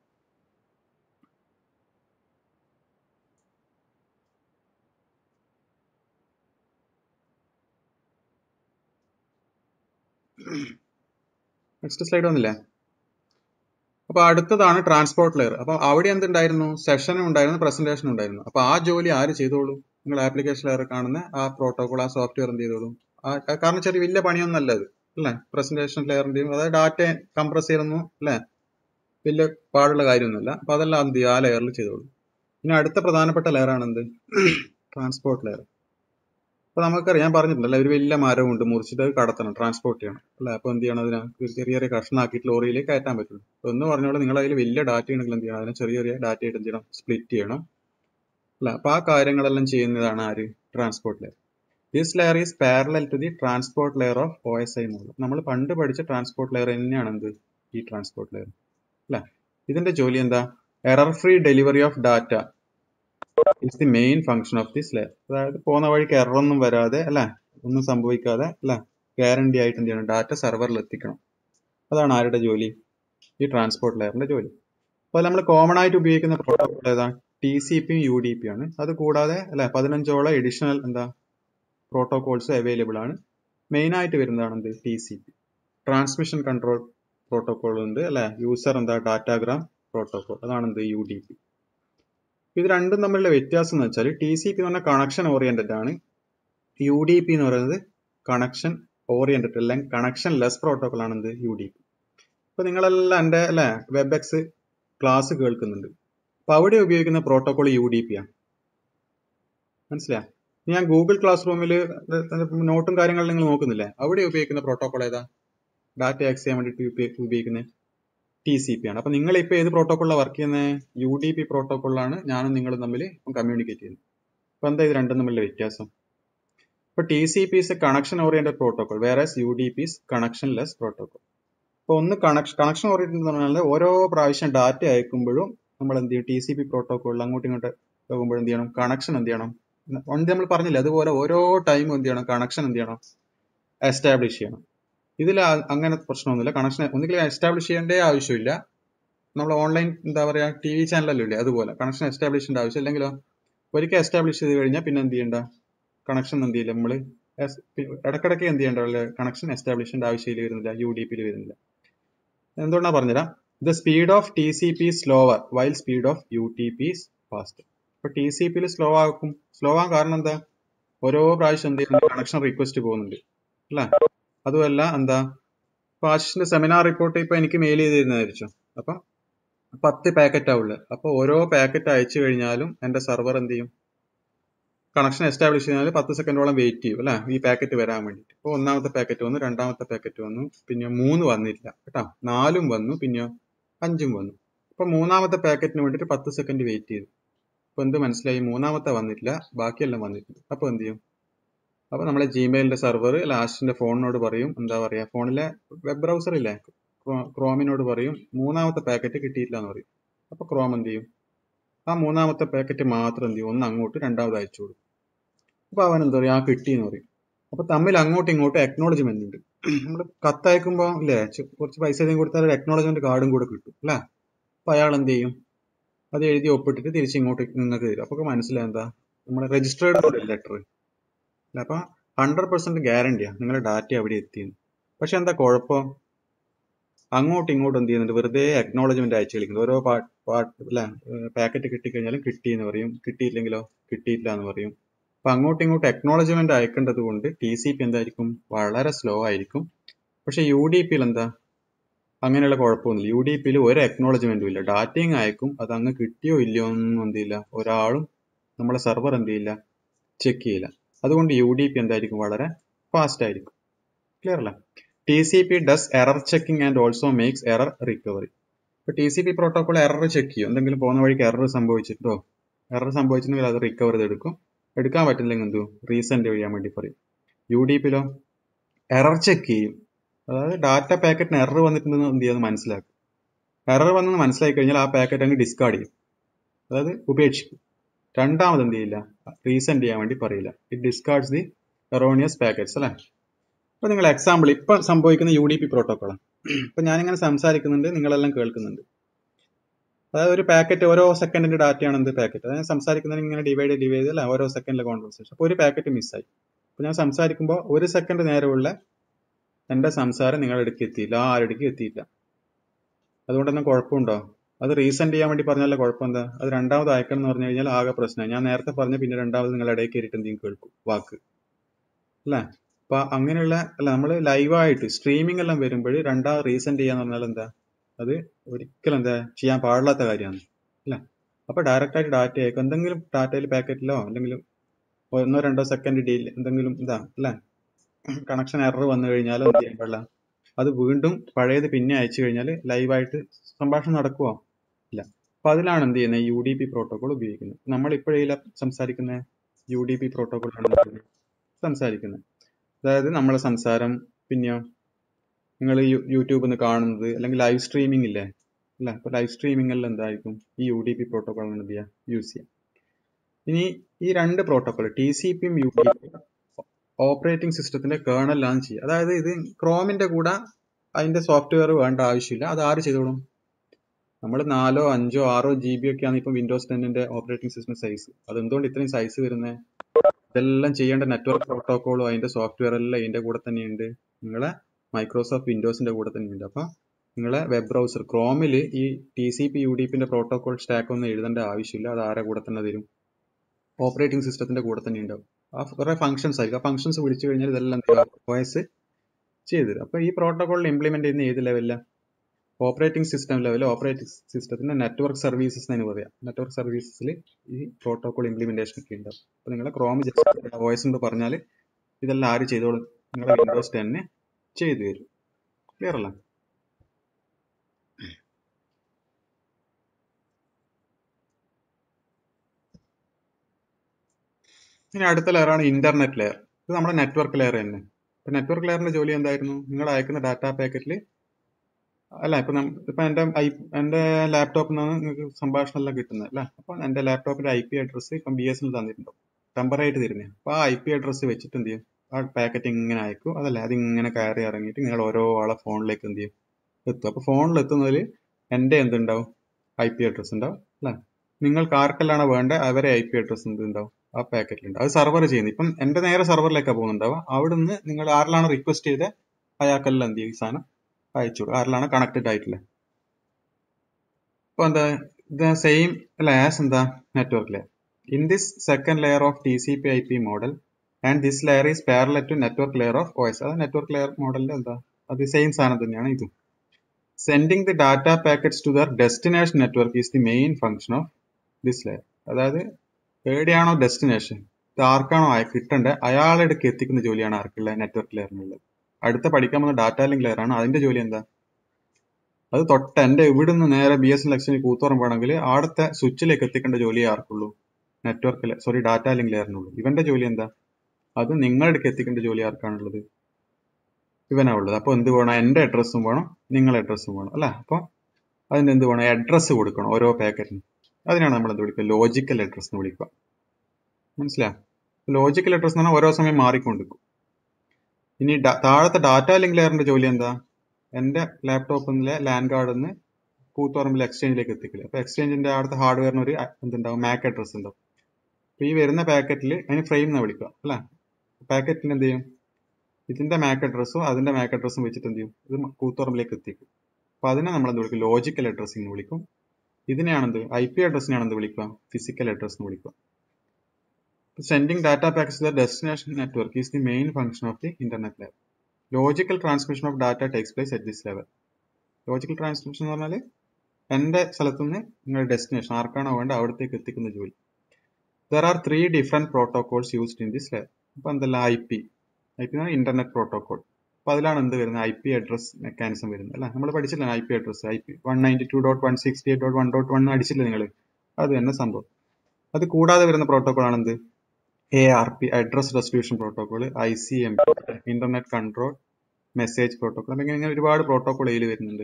നെക്സ്റ്റ് സ്ലൈഡ് വന്നില്ലേ അപ്പൊ അടുത്തതാണ് ട്രാൻസ്പോർട്ട് ലെയർ അപ്പൊ അവിടെ എന്തുണ്ടായിരുന്നു സെഷനും ഉണ്ടായിരുന്നു പ്രസന്റേഷനും ഉണ്ടായിരുന്നു അപ്പൊ ആ ജോലി ആര് ചെയ്തോളൂ നിങ്ങൾ ആപ്ലിക്കേഷൻ ലെയർ കാണുന്ന ആ പ്രോട്ടോകോൾ ആ സോഫ്റ്റ്വെയർ എന്ത് ചെയ്തോളൂ കാരണം ചെറിയ വലിയ പണിയൊന്നും അല്ല അത് അല്ലേ പ്രസന്റേഷൻ ലെയറിന്റെയും അതായത് ഡാറ്റ കംപ്രസ് ചെയ്യുന്നു അല്ലേ വലിയ പാടുള്ള കാര്യമൊന്നുമില്ല അപ്പൊ അതെല്ലാം എന്ത് ചെയ്യും ആ ലെയറിൽ ചെയ്തോളൂ ഇനി അടുത്ത പ്രധാനപ്പെട്ട ലെയർ ആണ് എന്ത് ട്രാൻസ്പോർട്ട് ലെയർ അപ്പൊ നമുക്കറിയാം ഞാൻ പറഞ്ഞിട്ടുണ്ടല്ലോ ഒരു വലിയ മരമുണ്ട് മുറിച്ചിട്ട് അത് കടത്തണം ട്രാൻസ്പോർട്ട് ചെയ്യണം അല്ലെ അപ്പൊ എന്ത് ചെയ്യണം അതിനെ ഒരു ചെറിയ ചെറിയ കഷ്ണാക്കിയിട്ട് ലോറിയിലേക്ക് കയറ്റാൻ പറ്റുള്ളൂ അപ്പൊ എന്ന് പറഞ്ഞോളൂ നിങ്ങൾ അതിൽ വലിയ ഡാറ്റ ഉണ്ടെങ്കിൽ എന്ത് ചെയ്യണം അതിനെ ചെറിയ ചെറിയ ഡാറ്റ ആയിട്ട് എന്ത് ചെയ്യണം സ്പ്ലിറ്റ് ചെയ്യണം അല്ല അപ്പൊ ആ കാര്യങ്ങളെല്ലാം ചെയ്യുന്നതാണ് ആര് transport layer this layer is parallel to the transport layer of O S I model നമ്മൾ പണ്ട് പഠിച്ച ട്രാൻസ്പോർട്ട് ലെയർ തന്നെയാണ് എന്ത് ഈ ട്രാൻസ്പോർട്ട് ലെയർ അല്ല ഇതിന്റെ ജോലി എന്താ error free delivery of data it's the main function of this layer അതായത് പോകുന്ന വഴിക്ക് എററൊന്നും വരാതെ അല്ലെ ഒന്നും സംഭവിക്കാതെ അല്ലെ ഗ്യാരണ്ടി ആയിട്ട് എന്ത് ചെയ്യണം ഡാറ്റ സെർവറിൽ എത്തിക്കണം അതാണ് ആരുടെ ജോലി ഈ ട്രാൻസ്പോർട്ട് ലെയറിന്റെ ജോലി അപ്പോൾ നമ്മൾ കോമൺ ആയിട്ട് ഉപയോഗിക്കുന്ന പ്രോട്ടോകോൾ ഏതാ ടി സി പിയും യു ഡി പി ആണ് അത് കൂടാതെ അല്ലെ പതിനഞ്ചോളം എഡിഷണൽ എന്താ പ്രോട്ടോകോൾസ് അവൈലബിൾ ആണ് മെയിൻ ആയിട്ട് വരുന്നതാണ് എന്ത് T C P transmission control protocol ഉണ്ട് അല്ലെ യൂസർ എന്താ ഡാറ്റാഗ്രാം പ്രോട്ടോകോൾ അതാണ് എന്ത് യു ഡി പി ഇത് രണ്ടും തമ്മിലുള്ള വ്യത്യാസം എന്ന് വെച്ചാൽ ടി സി പി എന്ന് പറഞ്ഞാൽ കണക്ഷൻ ഓറിയന്റഡ് ആണ് യു ഡി പി എന്ന് പറയുന്നത് കണക്ഷൻ ഓറിയന്റഡ് അല്ലെങ്കിൽ കണക്ഷൻ ലെസ് പ്രോട്ടോകോൾ ആണ് എന്ത് യു ഡി പി ഇപ്പൊ നിങ്ങളെല്ലാം എൻ്റെ അല്ലെ വെബ് എക്സ് ക്ലാസ് കേൾക്കുന്നുണ്ട് അപ്പൊ അവിടെ ഉപയോഗിക്കുന്ന പ്രോട്ടോകോൾ യു ഡി പി ആണ് മനസ്സിലാ ഞാൻ ഗൂഗിൾ ക്ലാസ് റൂമിൽ നോട്ടും കാര്യങ്ങളും നിങ്ങൾ നോക്കുന്നില്ലേ അവിടെ ഉപയോഗിക്കുന്ന പ്രോട്ടോകോൾ ഏതാ ഡാറ്റ ആക്സ് ചെയ്യാൻ വേണ്ടിയിട്ട് ഉപയോഗിക്കുന്നത് ടി സി പി ആണ് അപ്പൊ നിങ്ങൾ ഇപ്പൊ ഏത് പ്രോട്ടോകോളിലാണ് വർക്ക് ചെയ്യുന്നത് യു ഡി പി പ്രോട്ടോകോളിലാണ് ഞാനും നിങ്ങളും തമ്മിൽ കമ്മ്യൂണിക്കേറ്റ് ചെയ്യുന്നത് അപ്പൊ എന്താ ഇത് രണ്ടും തമ്മിലുള്ള വ്യത്യാസം ഇപ്പൊ T C P is a connection oriented protocol വേറെ U D P is connectionless protocol അപ്പൊ ഒന്ന് കണക്ഷൻ കണക്ഷൻ ഓറിയന്റഡ് എന്ന് പറഞ്ഞാൽ ഓരോ പ്രാവശ്യം ഡാറ്റ അയക്കുമ്പോഴും നമ്മൾ എന്ത് ചെയ്യും ടി സി പി പ്രോട്ടോകോളിൽ അങ്ങോട്ടും ഇങ്ങോട്ട് പോകുമ്പോൾ എന്ത് ചെയ്യണം കണക്ഷൻ എന്ത് ചെയ്യണം പണ്ട് നമ്മൾ പറഞ്ഞില്ല അതുപോലെ ഓരോ ടൈമും എന്ത് ചെയ്യണം കണക്ഷൻ എന്ത് ചെയ്യണം എസ്റ്റാബ്ലിഷ് ചെയ്യണം ഇതിൽ അങ്ങനെ പ്രശ്നമൊന്നുമില്ല കണക്ഷൻ ഒന്നുകിൽ എസ്റ്റാബ്ലിഷ് ചെയ്യേണ്ട ആവശ്യമില്ല നമ്മൾ ഓൺലൈൻ എന്താ പറയാ ടി വി ചാനലല്ലോ ഇല്ലേ അതുപോലെ കണക്ഷൻ എസ്റ്റാബ്ലിഷ് ചെയ്യേണ്ട ആവശ്യം ഇല്ലെങ്കിലോ ഒരിക്കൽ എസ്റ്റാബ്ലിഷ് ചെയ്ത് കഴിഞ്ഞാൽ പിന്നെ എന്ത് ചെയ്യണ്ട കണക്ഷൻ എന്ത് ചെയ്യില്ല നമ്മൾ ഇടക്കിടയ്ക്ക് എന്ത് ചെയ്യേണ്ട കണക്ഷൻ എസ്റ്റാബ്ലിഷ് ചെയ്യേണ്ട ആവശ്യമില്ല വരുന്നില്ല യു ഡി പിയിൽ വരുന്നില്ല എന്തുകൊണ്ടാണ് പറഞ്ഞുതരാം the speed of T C P slower while speed of U T P fast ഇപ്പൊ ടി സി പിയിൽ സ്ലോ ആക്കും സ്ലോ ആകാൻ കാരണം എന്താ ഓരോ പ്രാവശ്യം എന്ത് ചെയ്യുന്നുണ്ട് കണക്ഷൻ റിക്വസ്റ്റ് പോകുന്നുണ്ട് അല്ലേ അതുമല്ല എന്താ ഇപ്പൊ ആശിഷിന്റെ സെമിനാർ റിപ്പോർട്ട് ഇപ്പൊ എനിക്ക് മെയിൽ ചെയ്ത് തരുന്നതായിരിച്ചു അപ്പൊ പത്ത് പാക്കറ്റ് ആവുള്ളത് അപ്പൊ ഓരോ പാക്കറ്റ് അയച്ചു കഴിഞ്ഞാലും എന്റെ സെർവർ എന്ത് ചെയ്യും കണക്ഷൻ എസ്റ്റാബ്ലിഷ് ചെയ്താൽ പത്ത് സെക്കൻഡോളം വെയിറ്റ് ചെയ്യും അല്ലെ ഈ പാക്കറ്റ് വരാൻ വേണ്ടിയിട്ട് ഇപ്പൊ ഒന്നാമത്തെ പാക്കറ്റ് വന്നു രണ്ടാമത്തെ പാക്കറ്റ് വന്നു പിന്നെ മൂന്ന് വന്നില്ല കേട്ടോ നാലും വന്നു പിന്നെ അഞ്ചും വന്നു അപ്പൊ മൂന്നാമത്തെ പാക്കറ്റിന് വേണ്ടിയിട്ട് പത്ത് സെക്കൻഡ് വെയിറ്റ് ചെയ്തു അപ്പൊ എന്ത് മനസ്സിലായി മൂന്നാമത്തെ വന്നിട്ടില്ല ബാക്കിയെല്ലാം വന്നിട്ടുണ്ട് അപ്പൊ എന്ത് ചെയ്യും അപ്പൊ നമ്മളെ ജിമെയിലിന്റെ സെർവർ ലാസ്റ്റിന്റെ ഫോണിനോട് പറയും എന്താ പറയാ ഫോണിലെ വെബ് ബ്രൗസർ ഇല്ലേ ക്രോമിനോട് പറയും മൂന്നാമത്തെ പാക്കറ്റ് കിട്ടിയില്ല എന്ന് പറയും അപ്പൊ ക്രോം എന്ത് ചെയ്യും ആ മൂന്നാമത്തെ പാക്കറ്റ് മാത്രം എന്ത് ചെയ്യും ഒന്ന് അങ്ങോട്ട് രണ്ടാമത് അയച്ചു കൊടുക്കും അപ്പൊ അവൻ എന്താ പറയാ ആ കിട്ടി എന്ന് പറയും അപ്പൊ തമ്മിൽ അങ്ങോട്ടും ഇങ്ങോട്ടും അക്നോളജ്മെന്റ് ഉണ്ട് നമ്മൾ കത്തയക്കുമ്പോൾ ഇല്ലേ കുറച്ച് പൈസ അധികം കൊടുത്താൽ ഒരു അക്നോളജ്മെന്റ് കാർഡും കൂടെ കിട്ടും അല്ലേ അപ്പൊ അയാൾ എന്ത് ചെയ്യും അത് എഴുതി ഒപ്പിട്ടിട്ട് തിരിച്ച് ഇങ്ങോട്ട് നിങ്ങൾക്ക് തരും അപ്പൊ മനസ്സിലായി എന്താ നമ്മുടെ രജിസ്റ്റേർഡ് ലെറ്റർ അല്ല അപ്പൊ ഹൺഡ്രഡ് പെർസെന്റ് ഗ്യാരണ്ടിയാ നിങ്ങളുടെ ഡാറ്റ അവിടെ എത്തിയെന്ന് പക്ഷെ എന്താ കുഴപ്പം അങ്ങോട്ടും ഇങ്ങോട്ടും എന്ത് ചെയ്യുന്നുണ്ട് വെറുതെ അക്നോളജ്മെന്റ് അയച്ചു കളിക്കുന്നത് ഓരോ പാർട്ട് അല്ല പാക്കറ്റ് കിട്ടിക്കഴിഞ്ഞാലും കിട്ടി എന്ന് പറയും കിട്ടിയില്ലെങ്കിലോ കിട്ടിയില്ല എന്ന് പറയും അപ്പൊ അങ്ങോട്ടും ഇങ്ങോട്ടും അക്നോളജ്മെന്റ് അയക്കേണ്ടത് കൊണ്ട് ടി സി പി എന്തായിരിക്കും വളരെ സ്ലോ ആയിരിക്കും പക്ഷെ യു ഡി പിയിൽ എന്താ അങ്ങനെയുള്ള കുഴപ്പമൊന്നുമില്ല യു ഡി പിയിൽ ഒരു അക്നോളജ്മെന്റും ഇല്ല ഡാറ്റയും അയക്കും അത് അങ്ങ് കിട്ടിയോ ഇല്ലയോ ഒന്നും എന്ത് ചെയ്യില്ല ഒരാളും നമ്മളെ സെർവർ എന്ത് ചെയ്യില്ല ചെക്ക് ചെയ്യില്ല അതുകൊണ്ട് യു ഡി പി എന്തായിരിക്കും വളരെ ഫാസ്റ്റ് ആയിരിക്കും ക്ലിയർ അല്ല T C P does error checking and also makes error recovery ഇപ്പൊ T C P protocol error check ചെയ്യും എന്തെങ്കിലും പോകുന്ന വഴിക്ക് എറർ സംഭവിച്ചിട്ടോ എറർ സംഭവിച്ചിട്ടുണ്ടെങ്കിൽ അത് റിക്കവർ ചെയ്തെടുക്കും എടുക്കാൻ പറ്റില്ലെങ്കിൽ എന്തു റീസെന്റ് ചെയ്യാൻ വേണ്ടി പറയും യു ഡി പിയിലോ എറർ ചെക്ക് ചെയ്യും അതായത് ഡാറ്റ പാക്കറ്റിന് എറർ വന്നിട്ടുണ്ടെന്ന് എന്ത് ചെയ്യാന്ന് മനസ്സിലാക്കും എറർ വന്നെന്ന് മനസ്സിലാക്കി കഴിഞ്ഞാൽ ആ പാക്കറ്റ് അങ്ങ് ഡിസ്കാർഡ് ചെയ്യും അതായത് ഉപേക്ഷിക്കും രണ്ടാമത് എന്ത് ചെയ്യില്ല റീസെന്റ് ചെയ്യാൻ വേണ്ടി പറയില്ല it discards the erroneous packets അല്ലേ അപ്പൊ നിങ്ങൾ എക്സാമ്പിൾ ഇപ്പൊ സംഭവിക്കുന്ന യു ഡി പി പ്രോട്ടോക്കോളാണ് ഇപ്പൊ ഞാനിങ്ങനെ സംസാരിക്കുന്നുണ്ട് നിങ്ങളെല്ലാം കേൾക്കുന്നുണ്ട് അതായത് ഒരു പാക്കറ്റ് ഓരോ സെക്കൻഡിന്റെ ഡാറ്റയാണ് എന്ത് പാക്കറ്റ് അതായത് സംസാരിക്കുന്നതിന് ഇങ്ങനെ ഡിവൈഡ് ഡിവൈഡ് ചെയ്തല്ല ഓരോ സെക്കൻഡിലെ കോൺവെർസേഷൻ അപ്പൊ ഒരു പാക്കറ്റ് മിസ്സായി അപ്പൊ ഞാൻ സംസാരിക്കുമ്പോൾ ഒരു സെക്കൻഡ് നേരമുള്ള എന്റെ സംസാരം നിങ്ങളുടെ അടുക്ക് എത്തിയില്ല ആരുടെ എത്തിയില്ല അതുകൊണ്ടൊന്നും കുഴപ്പമുണ്ടോ അത് റീസെന്റ് ചെയ്യാൻ വേണ്ടി പറഞ്ഞാലേ കുഴപ്പം എന്താ അത് രണ്ടാമത് അയക്കണം എന്ന് പറഞ്ഞു കഴിഞ്ഞാൽ ആകെ പ്രശ്നമായി ഞാൻ നേരത്തെ പറഞ്ഞ പിന്നെ രണ്ടാമത് നിങ്ങളുടെ ഇടയിൽ കയറിയിട്ട് എന്തെങ്കിലും കേൾക്കും വാക്ക് അല്ലേ അപ്പൊ അങ്ങനെയുള്ള അല്ല നമ്മൾ ലൈവായിട്ട് സ്ട്രീമിംഗ് എല്ലാം വരുമ്പോൾ രണ്ടാമത് റീസെന്റ് ചെയ്യാന്ന് പറഞ്ഞാൽ എന്താ അത് ഒരിക്കലും എന്താ ചെയ്യാൻ പാടില്ലാത്ത കാര്യമാണ് അല്ല അപ്പൊ ഡയറക്റ്റ് ആയിട്ട് ഡാറ്റ അയക്കും എന്തെങ്കിലും ഡാറ്റയിൽ പാക്കറ്റിലോ എന്തെങ്കിലും ഒന്നോ രണ്ടോ സെക്കൻഡ് ഡീൽ എന്തെങ്കിലും ഇതാ അല്ലേ കണക്ഷൻ എറർ വന്നു കഴിഞ്ഞാൽ എന്ത് ചെയ്യാൻ പാടില്ല അത് വീണ്ടും പഴയത് പിന്നെ അയച്ചു കഴിഞ്ഞാൽ ലൈവായിട്ട് സംഭാഷണം നടക്കുവോ ഇല്ല അപ്പൊ അതിലാണ് എന്ത് ചെയ്യുന്നത് യു ഡി പി പ്രോട്ടോകോൾ ഉപയോഗിക്കുന്നത് നമ്മൾ ഇപ്പോഴേ സംസാരിക്കുന്ന യു ഡി പി പ്രോട്ടോകോൾ ആണ് സംസാരിക്കുന്നത് അതായത് നമ്മളെ സംസാരം പിന്നെയോ നിങ്ങൾ യൂട്യൂബിൽ നിന്ന് കാണുന്നത് അല്ലെങ്കിൽ ലൈവ് സ്ട്രീമിംഗ് ഇല്ലേ അല്ല അപ്പൊ ലൈവ് സ്ട്രീമിംഗിൽ എന്തായിരിക്കും ഈ യു ഡി പി പ്രോട്ടോകോൾ എന്ത് ചെയ്യുക യൂസ് ചെയ്യാം ഇനി ഈ രണ്ട് പ്രോട്ടോകോൾ ടി സി പിയും യു ടി ഓപ്പറേറ്റിംഗ് സിസ്റ്റത്തിന്റെ കേണലാണ് ചെയ്യുക അതായത് ഇത് ക്രോമിന്റെ കൂടെ അതിന്റെ സോഫ്റ്റ്വെയർ വേണ്ട ആവശ്യമില്ല അത് ആര് ചെയ്തോളും നമ്മൾ നാലോ അഞ്ചോ ആറോ ജി ബി ഒക്കെയാണ് ഇപ്പം വിൻഡോസ് ടെന്നിന്റെ ഓപ്പറേറ്റിംഗ് സിസ്റ്റം സൈസ് അത് എന്തുകൊണ്ട് ഇത്രയും സൈസ് വരുന്നത് ഇതെല്ലാം ചെയ്യേണ്ട നെറ്റ്വർക്ക് പ്രോട്ടോകോളും അതിന്റെ സോഫ്റ്റ്വെയർ എല്ലാം ഇതിന്റെ കൂടെ തന്നെയുണ്ട് നിങ്ങളെ മൈക്രോസോഫ്റ്റ് വിൻഡോസിന്റെ കൂടെ തന്നെയുണ്ട് അപ്പൊ നിങ്ങളെ വെബ് ബ്രൗസർ ക്രോമിൽ ഈ T C P U D പിന്റെ പ്രോട്ടോകോൾ സ്റ്റാക്ക് ഒന്നും എഴുതേണ്ട ആവശ്യമില്ല അത് ആരെ കൂടെ തന്നെ തരും ഓപ്പറേറ്റിംഗ് സിസ്റ്റത്തിന്റെ കൂടെ തന്നെ ഉണ്ടാവും ആ കുറെ ഫംഗ്ഷൻസ് ആയിരിക്കും ആ ഫംഗ്ഷൻസ് വിളിച്ചു കഴിഞ്ഞാൽ ഇതെല്ലാം വോയിസ് ചെയ്തു തരും അപ്പൊ ഈ പ്രോട്ടോകോളിൽ ഇംപ്ലിമെന്റ് ചെയ്യുന്ന ഏത് ലെവലിലാണ് ഓപ്പറേറ്റിംഗ് സിസ്റ്റം ലെവലിൽ ഓപ്പറേറ്റിംഗ് സിസ്റ്റത്തിന്റെ നെറ്റ്വർക്ക് സർവീസസ് എന്ന് പറയാം നെറ്റ്വർക്ക് സർവീസസിൽ ഈ പ്രോട്ടോകോൾ ഇംപ്ലിമെന്റേഷൻ ഒക്കെ ഉണ്ടാവും അപ്പൊ നിങ്ങളെ ക്രോം വോയിസ് എന്ന് പറഞ്ഞാൽ ഇതെല്ലാം ആര് ചെയ്തോളും നിങ്ങളുടെ വിൻഡോസ് ടെന്നെ ചെയ്തു തരും ക്ലിയർ അല്ല ഇനി അടുത്ത ലെയറാണ് ഇന്റർനെറ്റ് ലെയർ ഇത് നമ്മുടെ നെറ്റ്വർക്ക് ലെയർ തന്നെ ഇപ്പൊ നെറ്റ്വർക്ക് ലെയറിന്റെ ജോലി എന്തായിരുന്നു നിങ്ങൾ അയക്കുന്ന ഡാറ്റാ പാക്കറ്റിൽ അല്ല ഇപ്പൊ ഇപ്പൊ എന്റെ ഐ എന്റെ ലാപ്ടോപ്പിൽ നിന്നാണ് നിങ്ങൾക്ക് സംഭാഷണം എല്ലാം കിട്ടുന്നത് അല്ല അപ്പൊ എന്റെ ലാപ്ടോപ്പിന്റെ ഐ പി അഡ്രസ് ഇപ്പം ബി എസ് എൻ തന്നിട്ടുണ്ടാവും ടെമ്പറായിട്ട് തരുന്നത് അപ്പൊ ആ ഐ പി അഡ്രസ് വെച്ചിട്ട് എന്ത് ചെയ്യും ആ പാക്കറ്റ് ഇങ്ങനെ അയക്കും അതല്ല അത് ഇങ്ങനെ കയറി ഇറങ്ങിയിട്ട് നിങ്ങൾ ഓരോ ആളെ ഫോണിലേക്ക് എന്ത് ചെയ്യും എത്തും അപ്പൊ ഫോണിൽ എത്തുന്നതിൽ എന്റെ എന്തുണ്ടാവും ഐ പി അഡ്രസ് ഉണ്ടാവും അല്ലെ നിങ്ങൾക്ക് ആർക്കെല്ലാണോ വേണ്ടത് അവരെ ഐ പി അഡ്രസ് എന്തുണ്ടാവും ആ പാക്കറ്റിലുണ്ട് അത് സർവർ ചെയ്യുന്നത് ഇപ്പം എന്റെ നേരെ സർവറിലേക്കാണ് പോകുന്നുണ്ടാവുക അവിടുന്ന് നിങ്ങൾ ആരിലാണ് റിക്വസ്റ്റ് ചെയ്ത് അയാൾക്കെല്ലാം എന്ത് ചെയ്യും ഈ സാധനം അയച്ചു കൊടുക്കും ആരിലാണ് കണക്റ്റഡ് ആയിട്ടുള്ളത് ഇപ്പൊ എന്താ ഇത് സെയിം ലെയർസ് എന്താ network layer in this second layer of T C P I P model and this layer is parallel to network layer of OS അത് നെറ്റ്വർക്ക് ലെയർ മോഡലിന്റെ എന്താ അത് സെയിം സാധനം തന്നെയാണ് ഇതും sending the data packets to their destination network is the main function of this layer അതായത് എവിടെയാണോ destination ഇത് ആർക്കാണോ കിട്ടേണ്ടത് അയാളെടുക്ക് എത്തിക്കുന്ന ജോലിയാണ് ആർക്കുള്ള നെറ്റ്വർക്ക് ലെയറിനുള്ളത് അടുത്ത പഠിക്കാൻ പോകുന്ന ഡാറ്റ ലിങ്ക് ലെയർ ആണ് അതിന്റെ ജോലി എന്താ അത് തൊട്ട് എന്റെ ഇവിടുന്ന് നേരെ ബി എസ് എൻ ലക്ഷന് കൂത്തുറം വേണമെങ്കിൽ ആടത്തെ സ്വിച്ചിലേക്ക് എത്തിക്കേണ്ട ജോലി ആർക്കുള്ളൂ നെറ്റ്വർക്ക് സോറി ഡാറ്റ ലിങ്ക് ലെയറിനുള്ളൂ ഇവന്റെ ജോലി എന്താ അത് നിങ്ങളുടെ എത്തിക്കേണ്ട ജോലി ആർക്കാണുള്ളത് ഇവനാ ഉള്ളത് അപ്പൊ എന്ത് വേണം എന്റെ അഡ്രസ്സും വേണം നിങ്ങളുടെ അഡ്രസ്സും വേണം അല്ല അപ്പൊ അതിന് എന്ത് വേണം അഡ്രസ്സ് കൊടുക്കണം ഓരോ പാക്കറ്റിനും അതിനാണ് നമ്മൾ എന്ത് വിളിക്കുക ലോജിക്കൽ അഡ്രസ് എന്ന് വിളിക്കുക മനസ്സിലായോ ലോജിക്കൽ അഡ്രസ് എന്ന് പറഞ്ഞാൽ ഓരോ സമയം മാറിക്കൊണ്ടിരിക്കും ഇനി താഴത്തെ ഡാറ്റ ലിങ്ക് ലെയറിന്റെ ജോലി എന്താ എന്റെ ലാപ്ടോപ്പിലെ ലാൻഡ് കാർഡിൽ നിന്ന് കൂത്തുപറമ്പിൽ എക്സ്ചേഞ്ചിലേക്ക് എത്തിക്കില്ല അപ്പൊ എക്സ്ചേഞ്ചിന്റെ അവിടുത്തെ ഹാർഡ്വെയറിന് ഒരു എന്തുണ്ടാവും മാക് അഡ്രസ് ഉണ്ടാവും അപ്പൊ ഈ വരുന്ന പാക്കറ്റിൽ അതിന് ഫ്രെയിം എന്ന് വിളിക്കുക അല്ലെ പാക്കറ്റിൽ എന്ത് ചെയ്യും ഇതിന്റെ മാക് അഡ്രസ്സും അതിന്റെ മാക് അഡ്രസ്സും വെച്ചിട്ട് എന്ത് ചെയ്യും ഇത് കൂത്തുപറമ്പിലേക്ക് എത്തിക്കും അപ്പൊ അതിനെ നമ്മൾ എന്ത് വിളിക്കും ലോജിക്കൽ അഡ്രസ്സിംഗ് എന്ന് വിളിക്കും ഇതിനെയാണെന്ത് ഐ പി അഡ്രസ്സിനെയാണ് എന്ത് വിളിക്കുക ഫിസിക്കൽ അഡ്രസ് എന്ന് വിളിക്കുക sending data packets the destination network is the main function of the internet level logical transmission of data takes place at this level logical transmission എന്ന് പറഞ്ഞാൽ എന്റെ സ്ഥലത്തു നിന്ന് നിങ്ങളുടെ ഡെസ്റ്റിനേഷൻ ആർക്കാണോ വേണ്ട അവിടത്തേക്ക് എത്തിക്കുന്ന ജോലി there are three different protocols used in this level അപ്പൊ എന്തെല്ലാം I P I P internet protocol അപ്പൊ അതിലാണ് എന്ത് വരുന്നത് ഐ പി അഡ്രസ് മെക്കാനിസം വരുന്നത് അല്ല നമ്മൾ പഠിച്ചില്ല I P address I P one ninety two dot one sixty eight dot one dot one അടിച്ചില്ല നിങ്ങൾ അത് തന്നെ സംഭവം അത് കൂടാതെ വരുന്ന പ്രോട്ടോകോൾ ആണ് എന്ത് A R P address resolution protocol I C M internet control message protocol അപ്പം ഇങ്ങനെ ഒരുപാട് പ്രോട്ടോകോൾ ഇതിൽ വരുന്നുണ്ട്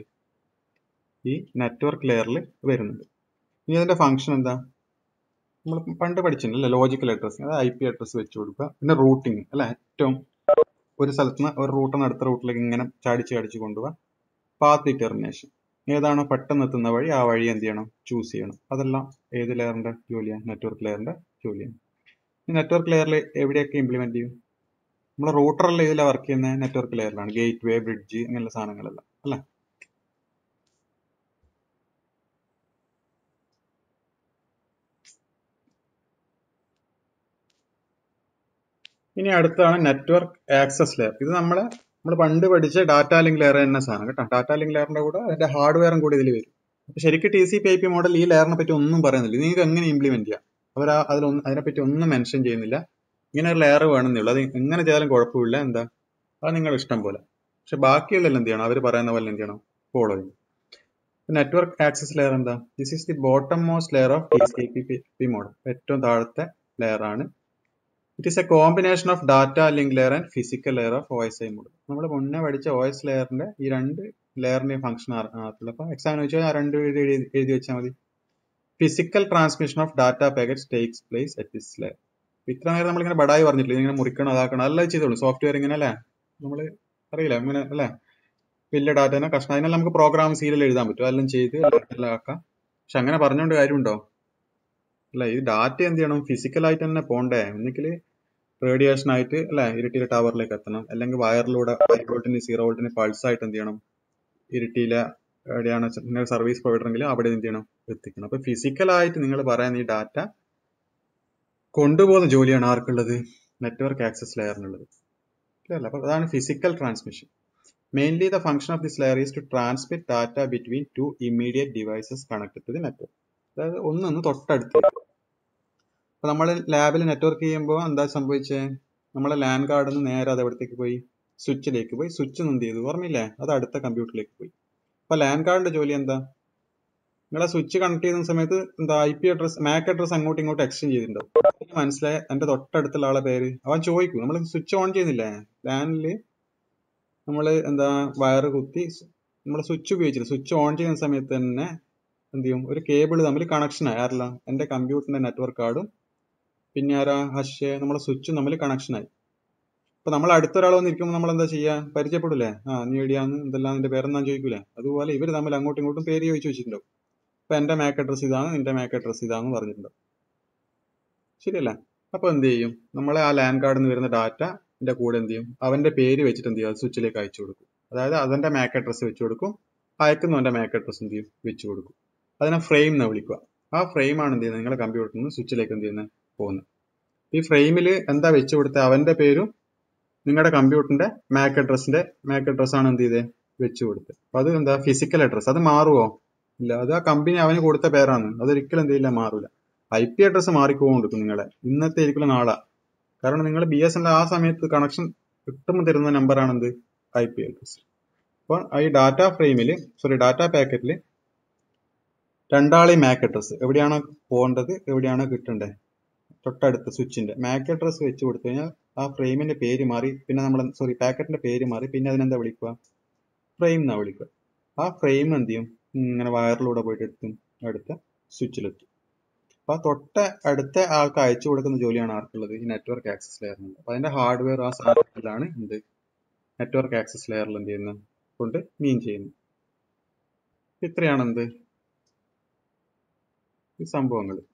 ഈ നെറ്റ്വർക്ക് ലെയറിൽ വരുന്നുണ്ട് ഇനി അതിന്റെ ഫംഗ്ഷൻ എന്താ നമ്മൾ പണ്ട് പഠിച്ചിട്ടുണ്ടല്ലേ ലോജിക്കൽ അഡ്രസ് അതായത് ഐ പി അഡ്രസ് വെച്ച് കൊടുക്കുക പിന്നെ റൂട്ടിങ് അല്ലെ ഏറ്റവും ഒരു സ്ഥലത്ത് നിന്ന് ഒരു റൂട്ടിൽ നിന്ന് അടുത്ത റൂട്ടിലേക്ക് ഇങ്ങനെ ചാടിച്ച് ചാടിച്ച് കൊണ്ടുപോകുക പാത്ത് ഡിറ്റർമിനേഷൻ ഏതാണോ പെട്ടെന്ന് എത്തുന്ന വഴി ആ വഴി എന്ത് ചെയ്യണം ചൂസ് ചെയ്യണം അതെല്ലാം ഏത് ലെയറിന്റെ ജോലിയാണ് നെറ്റ്വർക്ക് ലെയറിന്റെ ജോലിയാണ് ഈ നെറ്റ്വർക്ക് ലെയറിൽ എവിടെയൊക്കെ ഇംപ്ലിമെന്റ് ചെയ്യും നമ്മൾ റൂട്ടറിൽ ഇതിലാണ് വർക്ക് ചെയ്യുന്ന നെറ്റ്വർക്ക് ലെയറിലാണ് ഗേറ്റ് വേ ബ്രിഡ്ജ് അങ്ങനെയുള്ള സാധനങ്ങളെല്ലാം അല്ലേ ഇനി അടുത്താണ് നെറ്റ്വർക്ക് ആക്സസ് ലെയർ ഇത് നമ്മളെ നമ്മൾ പണ്ട് പഠിച്ച ഡാറ്റ ലിങ്ക് ലെയർ തന്നെ സാധനം കേട്ടോ ഡാറ്റ ലിങ്ക് ലെയറിന്റെ കൂടെ അതിന്റെ ഹാർഡ്വെയറും കൂടി ഇതിൽ വരും അപ്പൊ ശരിക്കും T C P I P model ഈ ലെയറിനെ പറ്റി ഒന്നും പറയുന്നില്ല നിങ്ങൾക്ക് എങ്ങനെ ഇംപ്ലിമെന്റ് ചെയ്യാം അവർ അതിൽ അതിനെപ്പറ്റി ഒന്നും മെൻഷൻ ചെയ്യുന്നില്ല ഇങ്ങനെ ഒരു ലെയർ വേണമെന്നുള്ളൂ അത് എങ്ങനെ ചെയ്താലും കുഴപ്പമില്ല എന്താ അത് നിങ്ങളുടെ ഇഷ്ടം പോലെ പക്ഷെ ബാക്കിയുള്ളതെല്ലാം എന്ത് ചെയ്യണം അവർ പറയുന്ന പോലെ എന്ത് ചെയ്യണം ഫോളോ ചെയ്യും നെറ്റ്വർക്ക് ആക്സസ് ലെയർ എന്താ this is the bottom most layer of T C P P model ഏറ്റവും താഴത്തെ ലെയർ ആണ് it is a combination of data link layer and physical layer of O S I model നമ്മൾ മുന്നേ പഠിച്ച O S ലെയറിന്റെ ഈ രണ്ട് ലെയറിന്റെ ഫംഗ്ഷൻ ആകത്തുള്ളൂ അപ്പൊ എക്സാമിന് വെച്ചാൽ ആ രണ്ട് എഴുതി എഴുതി വെച്ചാൽ മതി physical transmission of data packets takes place at this layer ഇത്ര നേരം നമ്മളിങ്ങനെ ബടായി പറഞ്ഞിട്ടില്ല ഇങ്ങനെ മുറിക്കണം അതാക്കണം എല്ലാം ചെയ്തോളൂ സോഫ്റ്റ്വെയർ ഇങ്ങനെ അല്ലേ നമ്മൾ അറിയില്ല ഇങ്ങനെ അല്ലേ വലിയ ഡാറ്റനെ കഷ്ണം അതിനെല്ലാം നമുക്ക് പ്രോഗ്രാം സീരിയൽ എഴുതാൻ പറ്റും അതെല്ലാം ചെയ്ത് എല്ലാം ആക്കാം പക്ഷെ അങ്ങനെ പറഞ്ഞുകൊണ്ട് കാര്യമുണ്ടോ അല്ല ഈ ഡാറ്റ എന്ത് ചെയ്യണം ഫിസിക്കലായിട്ട് തന്നെ പോണ്ടേ ഒന്നിക്കൽ റേഡിയേഷൻ ആയിട്ട് അല്ലെ ഇരിട്ടിയിലെ ടവറിലേക്ക് എത്തണം അല്ലെങ്കിൽ വയറിലൂടെ ഫൈവ് വോൾട്ടിന് സീറോ വോൾട്ടിന് പൾസ് ആയിട്ട് എന്ത് ചെയ്യണം ഇരിട്ടിയിലെ എവിടെയാണ് നിങ്ങൾ സർവീസ് പ്രൊവൈഡർ എങ്കിൽ അവിടെ എന്ത് ചെയ്യണം എത്തിക്കണം അപ്പൊ ഫിസിക്കലായിട്ട് നിങ്ങൾ പറയുന്ന ഈ ഡാറ്റ കൊണ്ടുപോകുന്ന ജോലിയാണ് ആർക്കുള്ളത് നെറ്റ്വർക്ക് ആക്സസ് ലെയറിനുള്ളത് അല്ല അപ്പൊ അതാണ് physical transmission mainly the function of this layer is to transmit data between two immediate devices connected to the network അതായത് ഒന്നൊന്ന് തൊട്ടടുത്ത് അപ്പൊ നമ്മൾ ലാബിൽ നെറ്റ്വർക്ക് ചെയ്യുമ്പോൾ എന്താ സംഭവിച്ചേ നമ്മളെ ലാൻ കാർഡിൽ നിന്ന് നേരെ അത് എവിടത്തേക്ക് പോയി സ്വിച്ചിലേക്ക് പോയി സ്വിച്ച് എന്ത് ചെയ്തു ഓർമ്മയില്ലേ അത് അടുത്ത കമ്പ്യൂട്ടറിലേക്ക് പോയി അപ്പൊ ലാൻ കാർഡിന്റെ ജോലി എന്താ നിങ്ങളെ സ്വിച്ച് കണക്ട് ചെയ്യുന്ന സമയത്ത് എന്താ I P address MAC address അങ്ങോട്ടും ഇങ്ങോട്ടും എക്സ്ചേഞ്ച് ചെയ്തിട്ടുണ്ടാവും മനസ്സിലായ എന്റെ തൊട്ടടുത്തുള്ള ആളെ പേര് അവൻ ചോദിക്കും നമ്മൾ സ്വിച്ച് ഓൺ ചെയ്യുന്നില്ലേ ലാനില് നമ്മൾ എന്താ വയറ് കുത്തി നമ്മൾ സ്വിച്ച് ഉപയോഗിച്ചില്ല സ്വിച്ച് ഓൺ ചെയ്യുന്ന സമയത്ത് തന്നെ എന്ത് ചെയ്യും ഒരു കേബിൾ തമ്മിൽ കണക്ഷൻ ആയി ആരല്ല എന്റെ കമ്പ്യൂട്ടറിന്റെ നെറ്റ്വർക്ക് കാർഡും പിന്നെ ആരാ ഹഷ് നമ്മളെ സ്വിച്ചും തമ്മിൽ കണക്ഷൻ ആയി അപ്പൊ നമ്മൾ അടുത്തൊരാൾ വന്നിരിക്കുമ്പോൾ നമ്മൾ എന്താ ചെയ്യാ പരിചയപ്പെടില്ലേ ആ നീ എവിടെയാന്ന് എന്തെല്ലാം നിന്റെ പേരെന്നാന്ന് ചോദിക്കൂലേ അതുപോലെ ഇവർ തമ്മിൽ അങ്ങോട്ടും ഇങ്ങോട്ടും പേര് ചോദിച്ചു വെച്ചിട്ടുണ്ടാവും അപ്പൊ എന്റെ മാക് അഡ്രസ് ഇതാണ് നിന്റെ മാക് അഡ്രസ് ഇതാന്ന് പറഞ്ഞിട്ടുണ്ടാവും ശരിയല്ലേ അപ്പൊ എന്ത് ചെയ്യും നമ്മളെ ആ ലാൻഡ് കാർഡിൽ നിന്ന് വരുന്ന ഡാറ്റ കൂടെ എന്ത് ചെയ്യും അവന്റെ പേര് വെച്ചിട്ട് എന്ത് ചെയ്യും സ്വിച്ചിലേക്ക് അയച്ചു കൊടുക്കും അതായത് അതിന്റെ മാക് അഡ്രസ് വെച്ച് കൊടുക്കും അയക്കുന്നവന്റെ മാക് അഡ്രസ് എന്ത് ചെയ്യും വെച്ച് കൊടുക്കും അതിനെ ഫ്രെയിം എന്ന് വിളിക്കുക ആ ഫ്രെയിം ആണ് എന്ത് ചെയ്യുന്നത് നിങ്ങളുടെ കമ്പ്യൂട്ടറിൽ നിന്ന് സ്വിച്ചിലേക്ക് എന്ത് ചെയ്യുന്നത് പോകുന്നത് ഈ ഫ്രെയിമിൽ എന്താ വെച്ച് കൊടുത്ത അവന്റെ പേരും നിങ്ങളുടെ കമ്പ്യൂട്ടറിന്റെ മാക് അഡ്രസ്സിന്റെ മാക് അഡ്രസ് ആണ് എന്ത് ചെയ്തത് വെച്ച് കൊടുത്തത് അപ്പൊ അത് എന്താ ഫിസിക്കൽ അഡ്രസ് അത് മാറുമോ ഇല്ല അത് ആ കമ്പനി അവന് കൊടുത്ത പേരാണ് അതൊരിക്കലും എന്ത് ചെയ്യില്ല മാറൂല ഐ പി അഡ്രസ് മാറിക്കൊണ്ടിരിക്കും നിങ്ങളെ ഇന്നത്തെ ആയിരിക്കും നാളെ കാരണം നിങ്ങൾ ബി എസ് എൻ ആ സമയത്ത് കണക്ഷൻ കിട്ടുമ്പോൾ തരുന്ന നമ്പറാണ് എന്ത് ഐ പി അഡ്രസ് അപ്പോൾ ഈ ഡാറ്റ ഫ്രെയിമിൽ സോറി ഡാറ്റ പാക്കറ്റിൽ രണ്ടാളെയും മാക് അഡ്രസ് എവിടെയാണോ പോകേണ്ടത് എവിടെയാണോ കിട്ടേണ്ടത് തൊട്ടടുത്ത സ്വിച്ചിന്റെ മാക് അഡ്രസ് വെച്ച് കൊടുത്തു കഴിഞ്ഞാൽ ആ ഫ്രെയിമിന്റെ പേര് മാറി പിന്നെ നമ്മൾ സോറി പാക്കറ്റിന്റെ പേര് മാറി പിന്നെ അതിനെന്താ വിളിക്കുക ഫ്രെയിം എന്നാ വിളിക്കുക ആ ഫ്രെയിം എന്ത് ചെയ്യും ഇങ്ങനെ വയറിലൂടെ പോയിട്ട് എടുത്തും അടുത്ത സ്വിച്ചിലെത്തും അപ്പൊ ആ തൊട്ട അടുത്ത ആൾക്ക് അയച്ചു കൊടുക്കുന്ന ജോലിയാണ് ആർക്കുള്ളത് ഈ നെറ്റ്വർക്ക് ആക്സസ് ലെയറിനുള്ളത് അപ്പൊ അതിന്റെ ഹാർഡ്വെയർ ആ സാധനത്തിലാണ് എന്ത് നെറ്റ്വർക്ക് ആക്സസ് ലെയറിൽ എന്ത് ചെയ്യുന്നത് കൊണ്ട് മീൻ ചെയ്യുന്നത് ഇത്രയാണ് എന്ത് ഈ സംഭവങ്ങൾ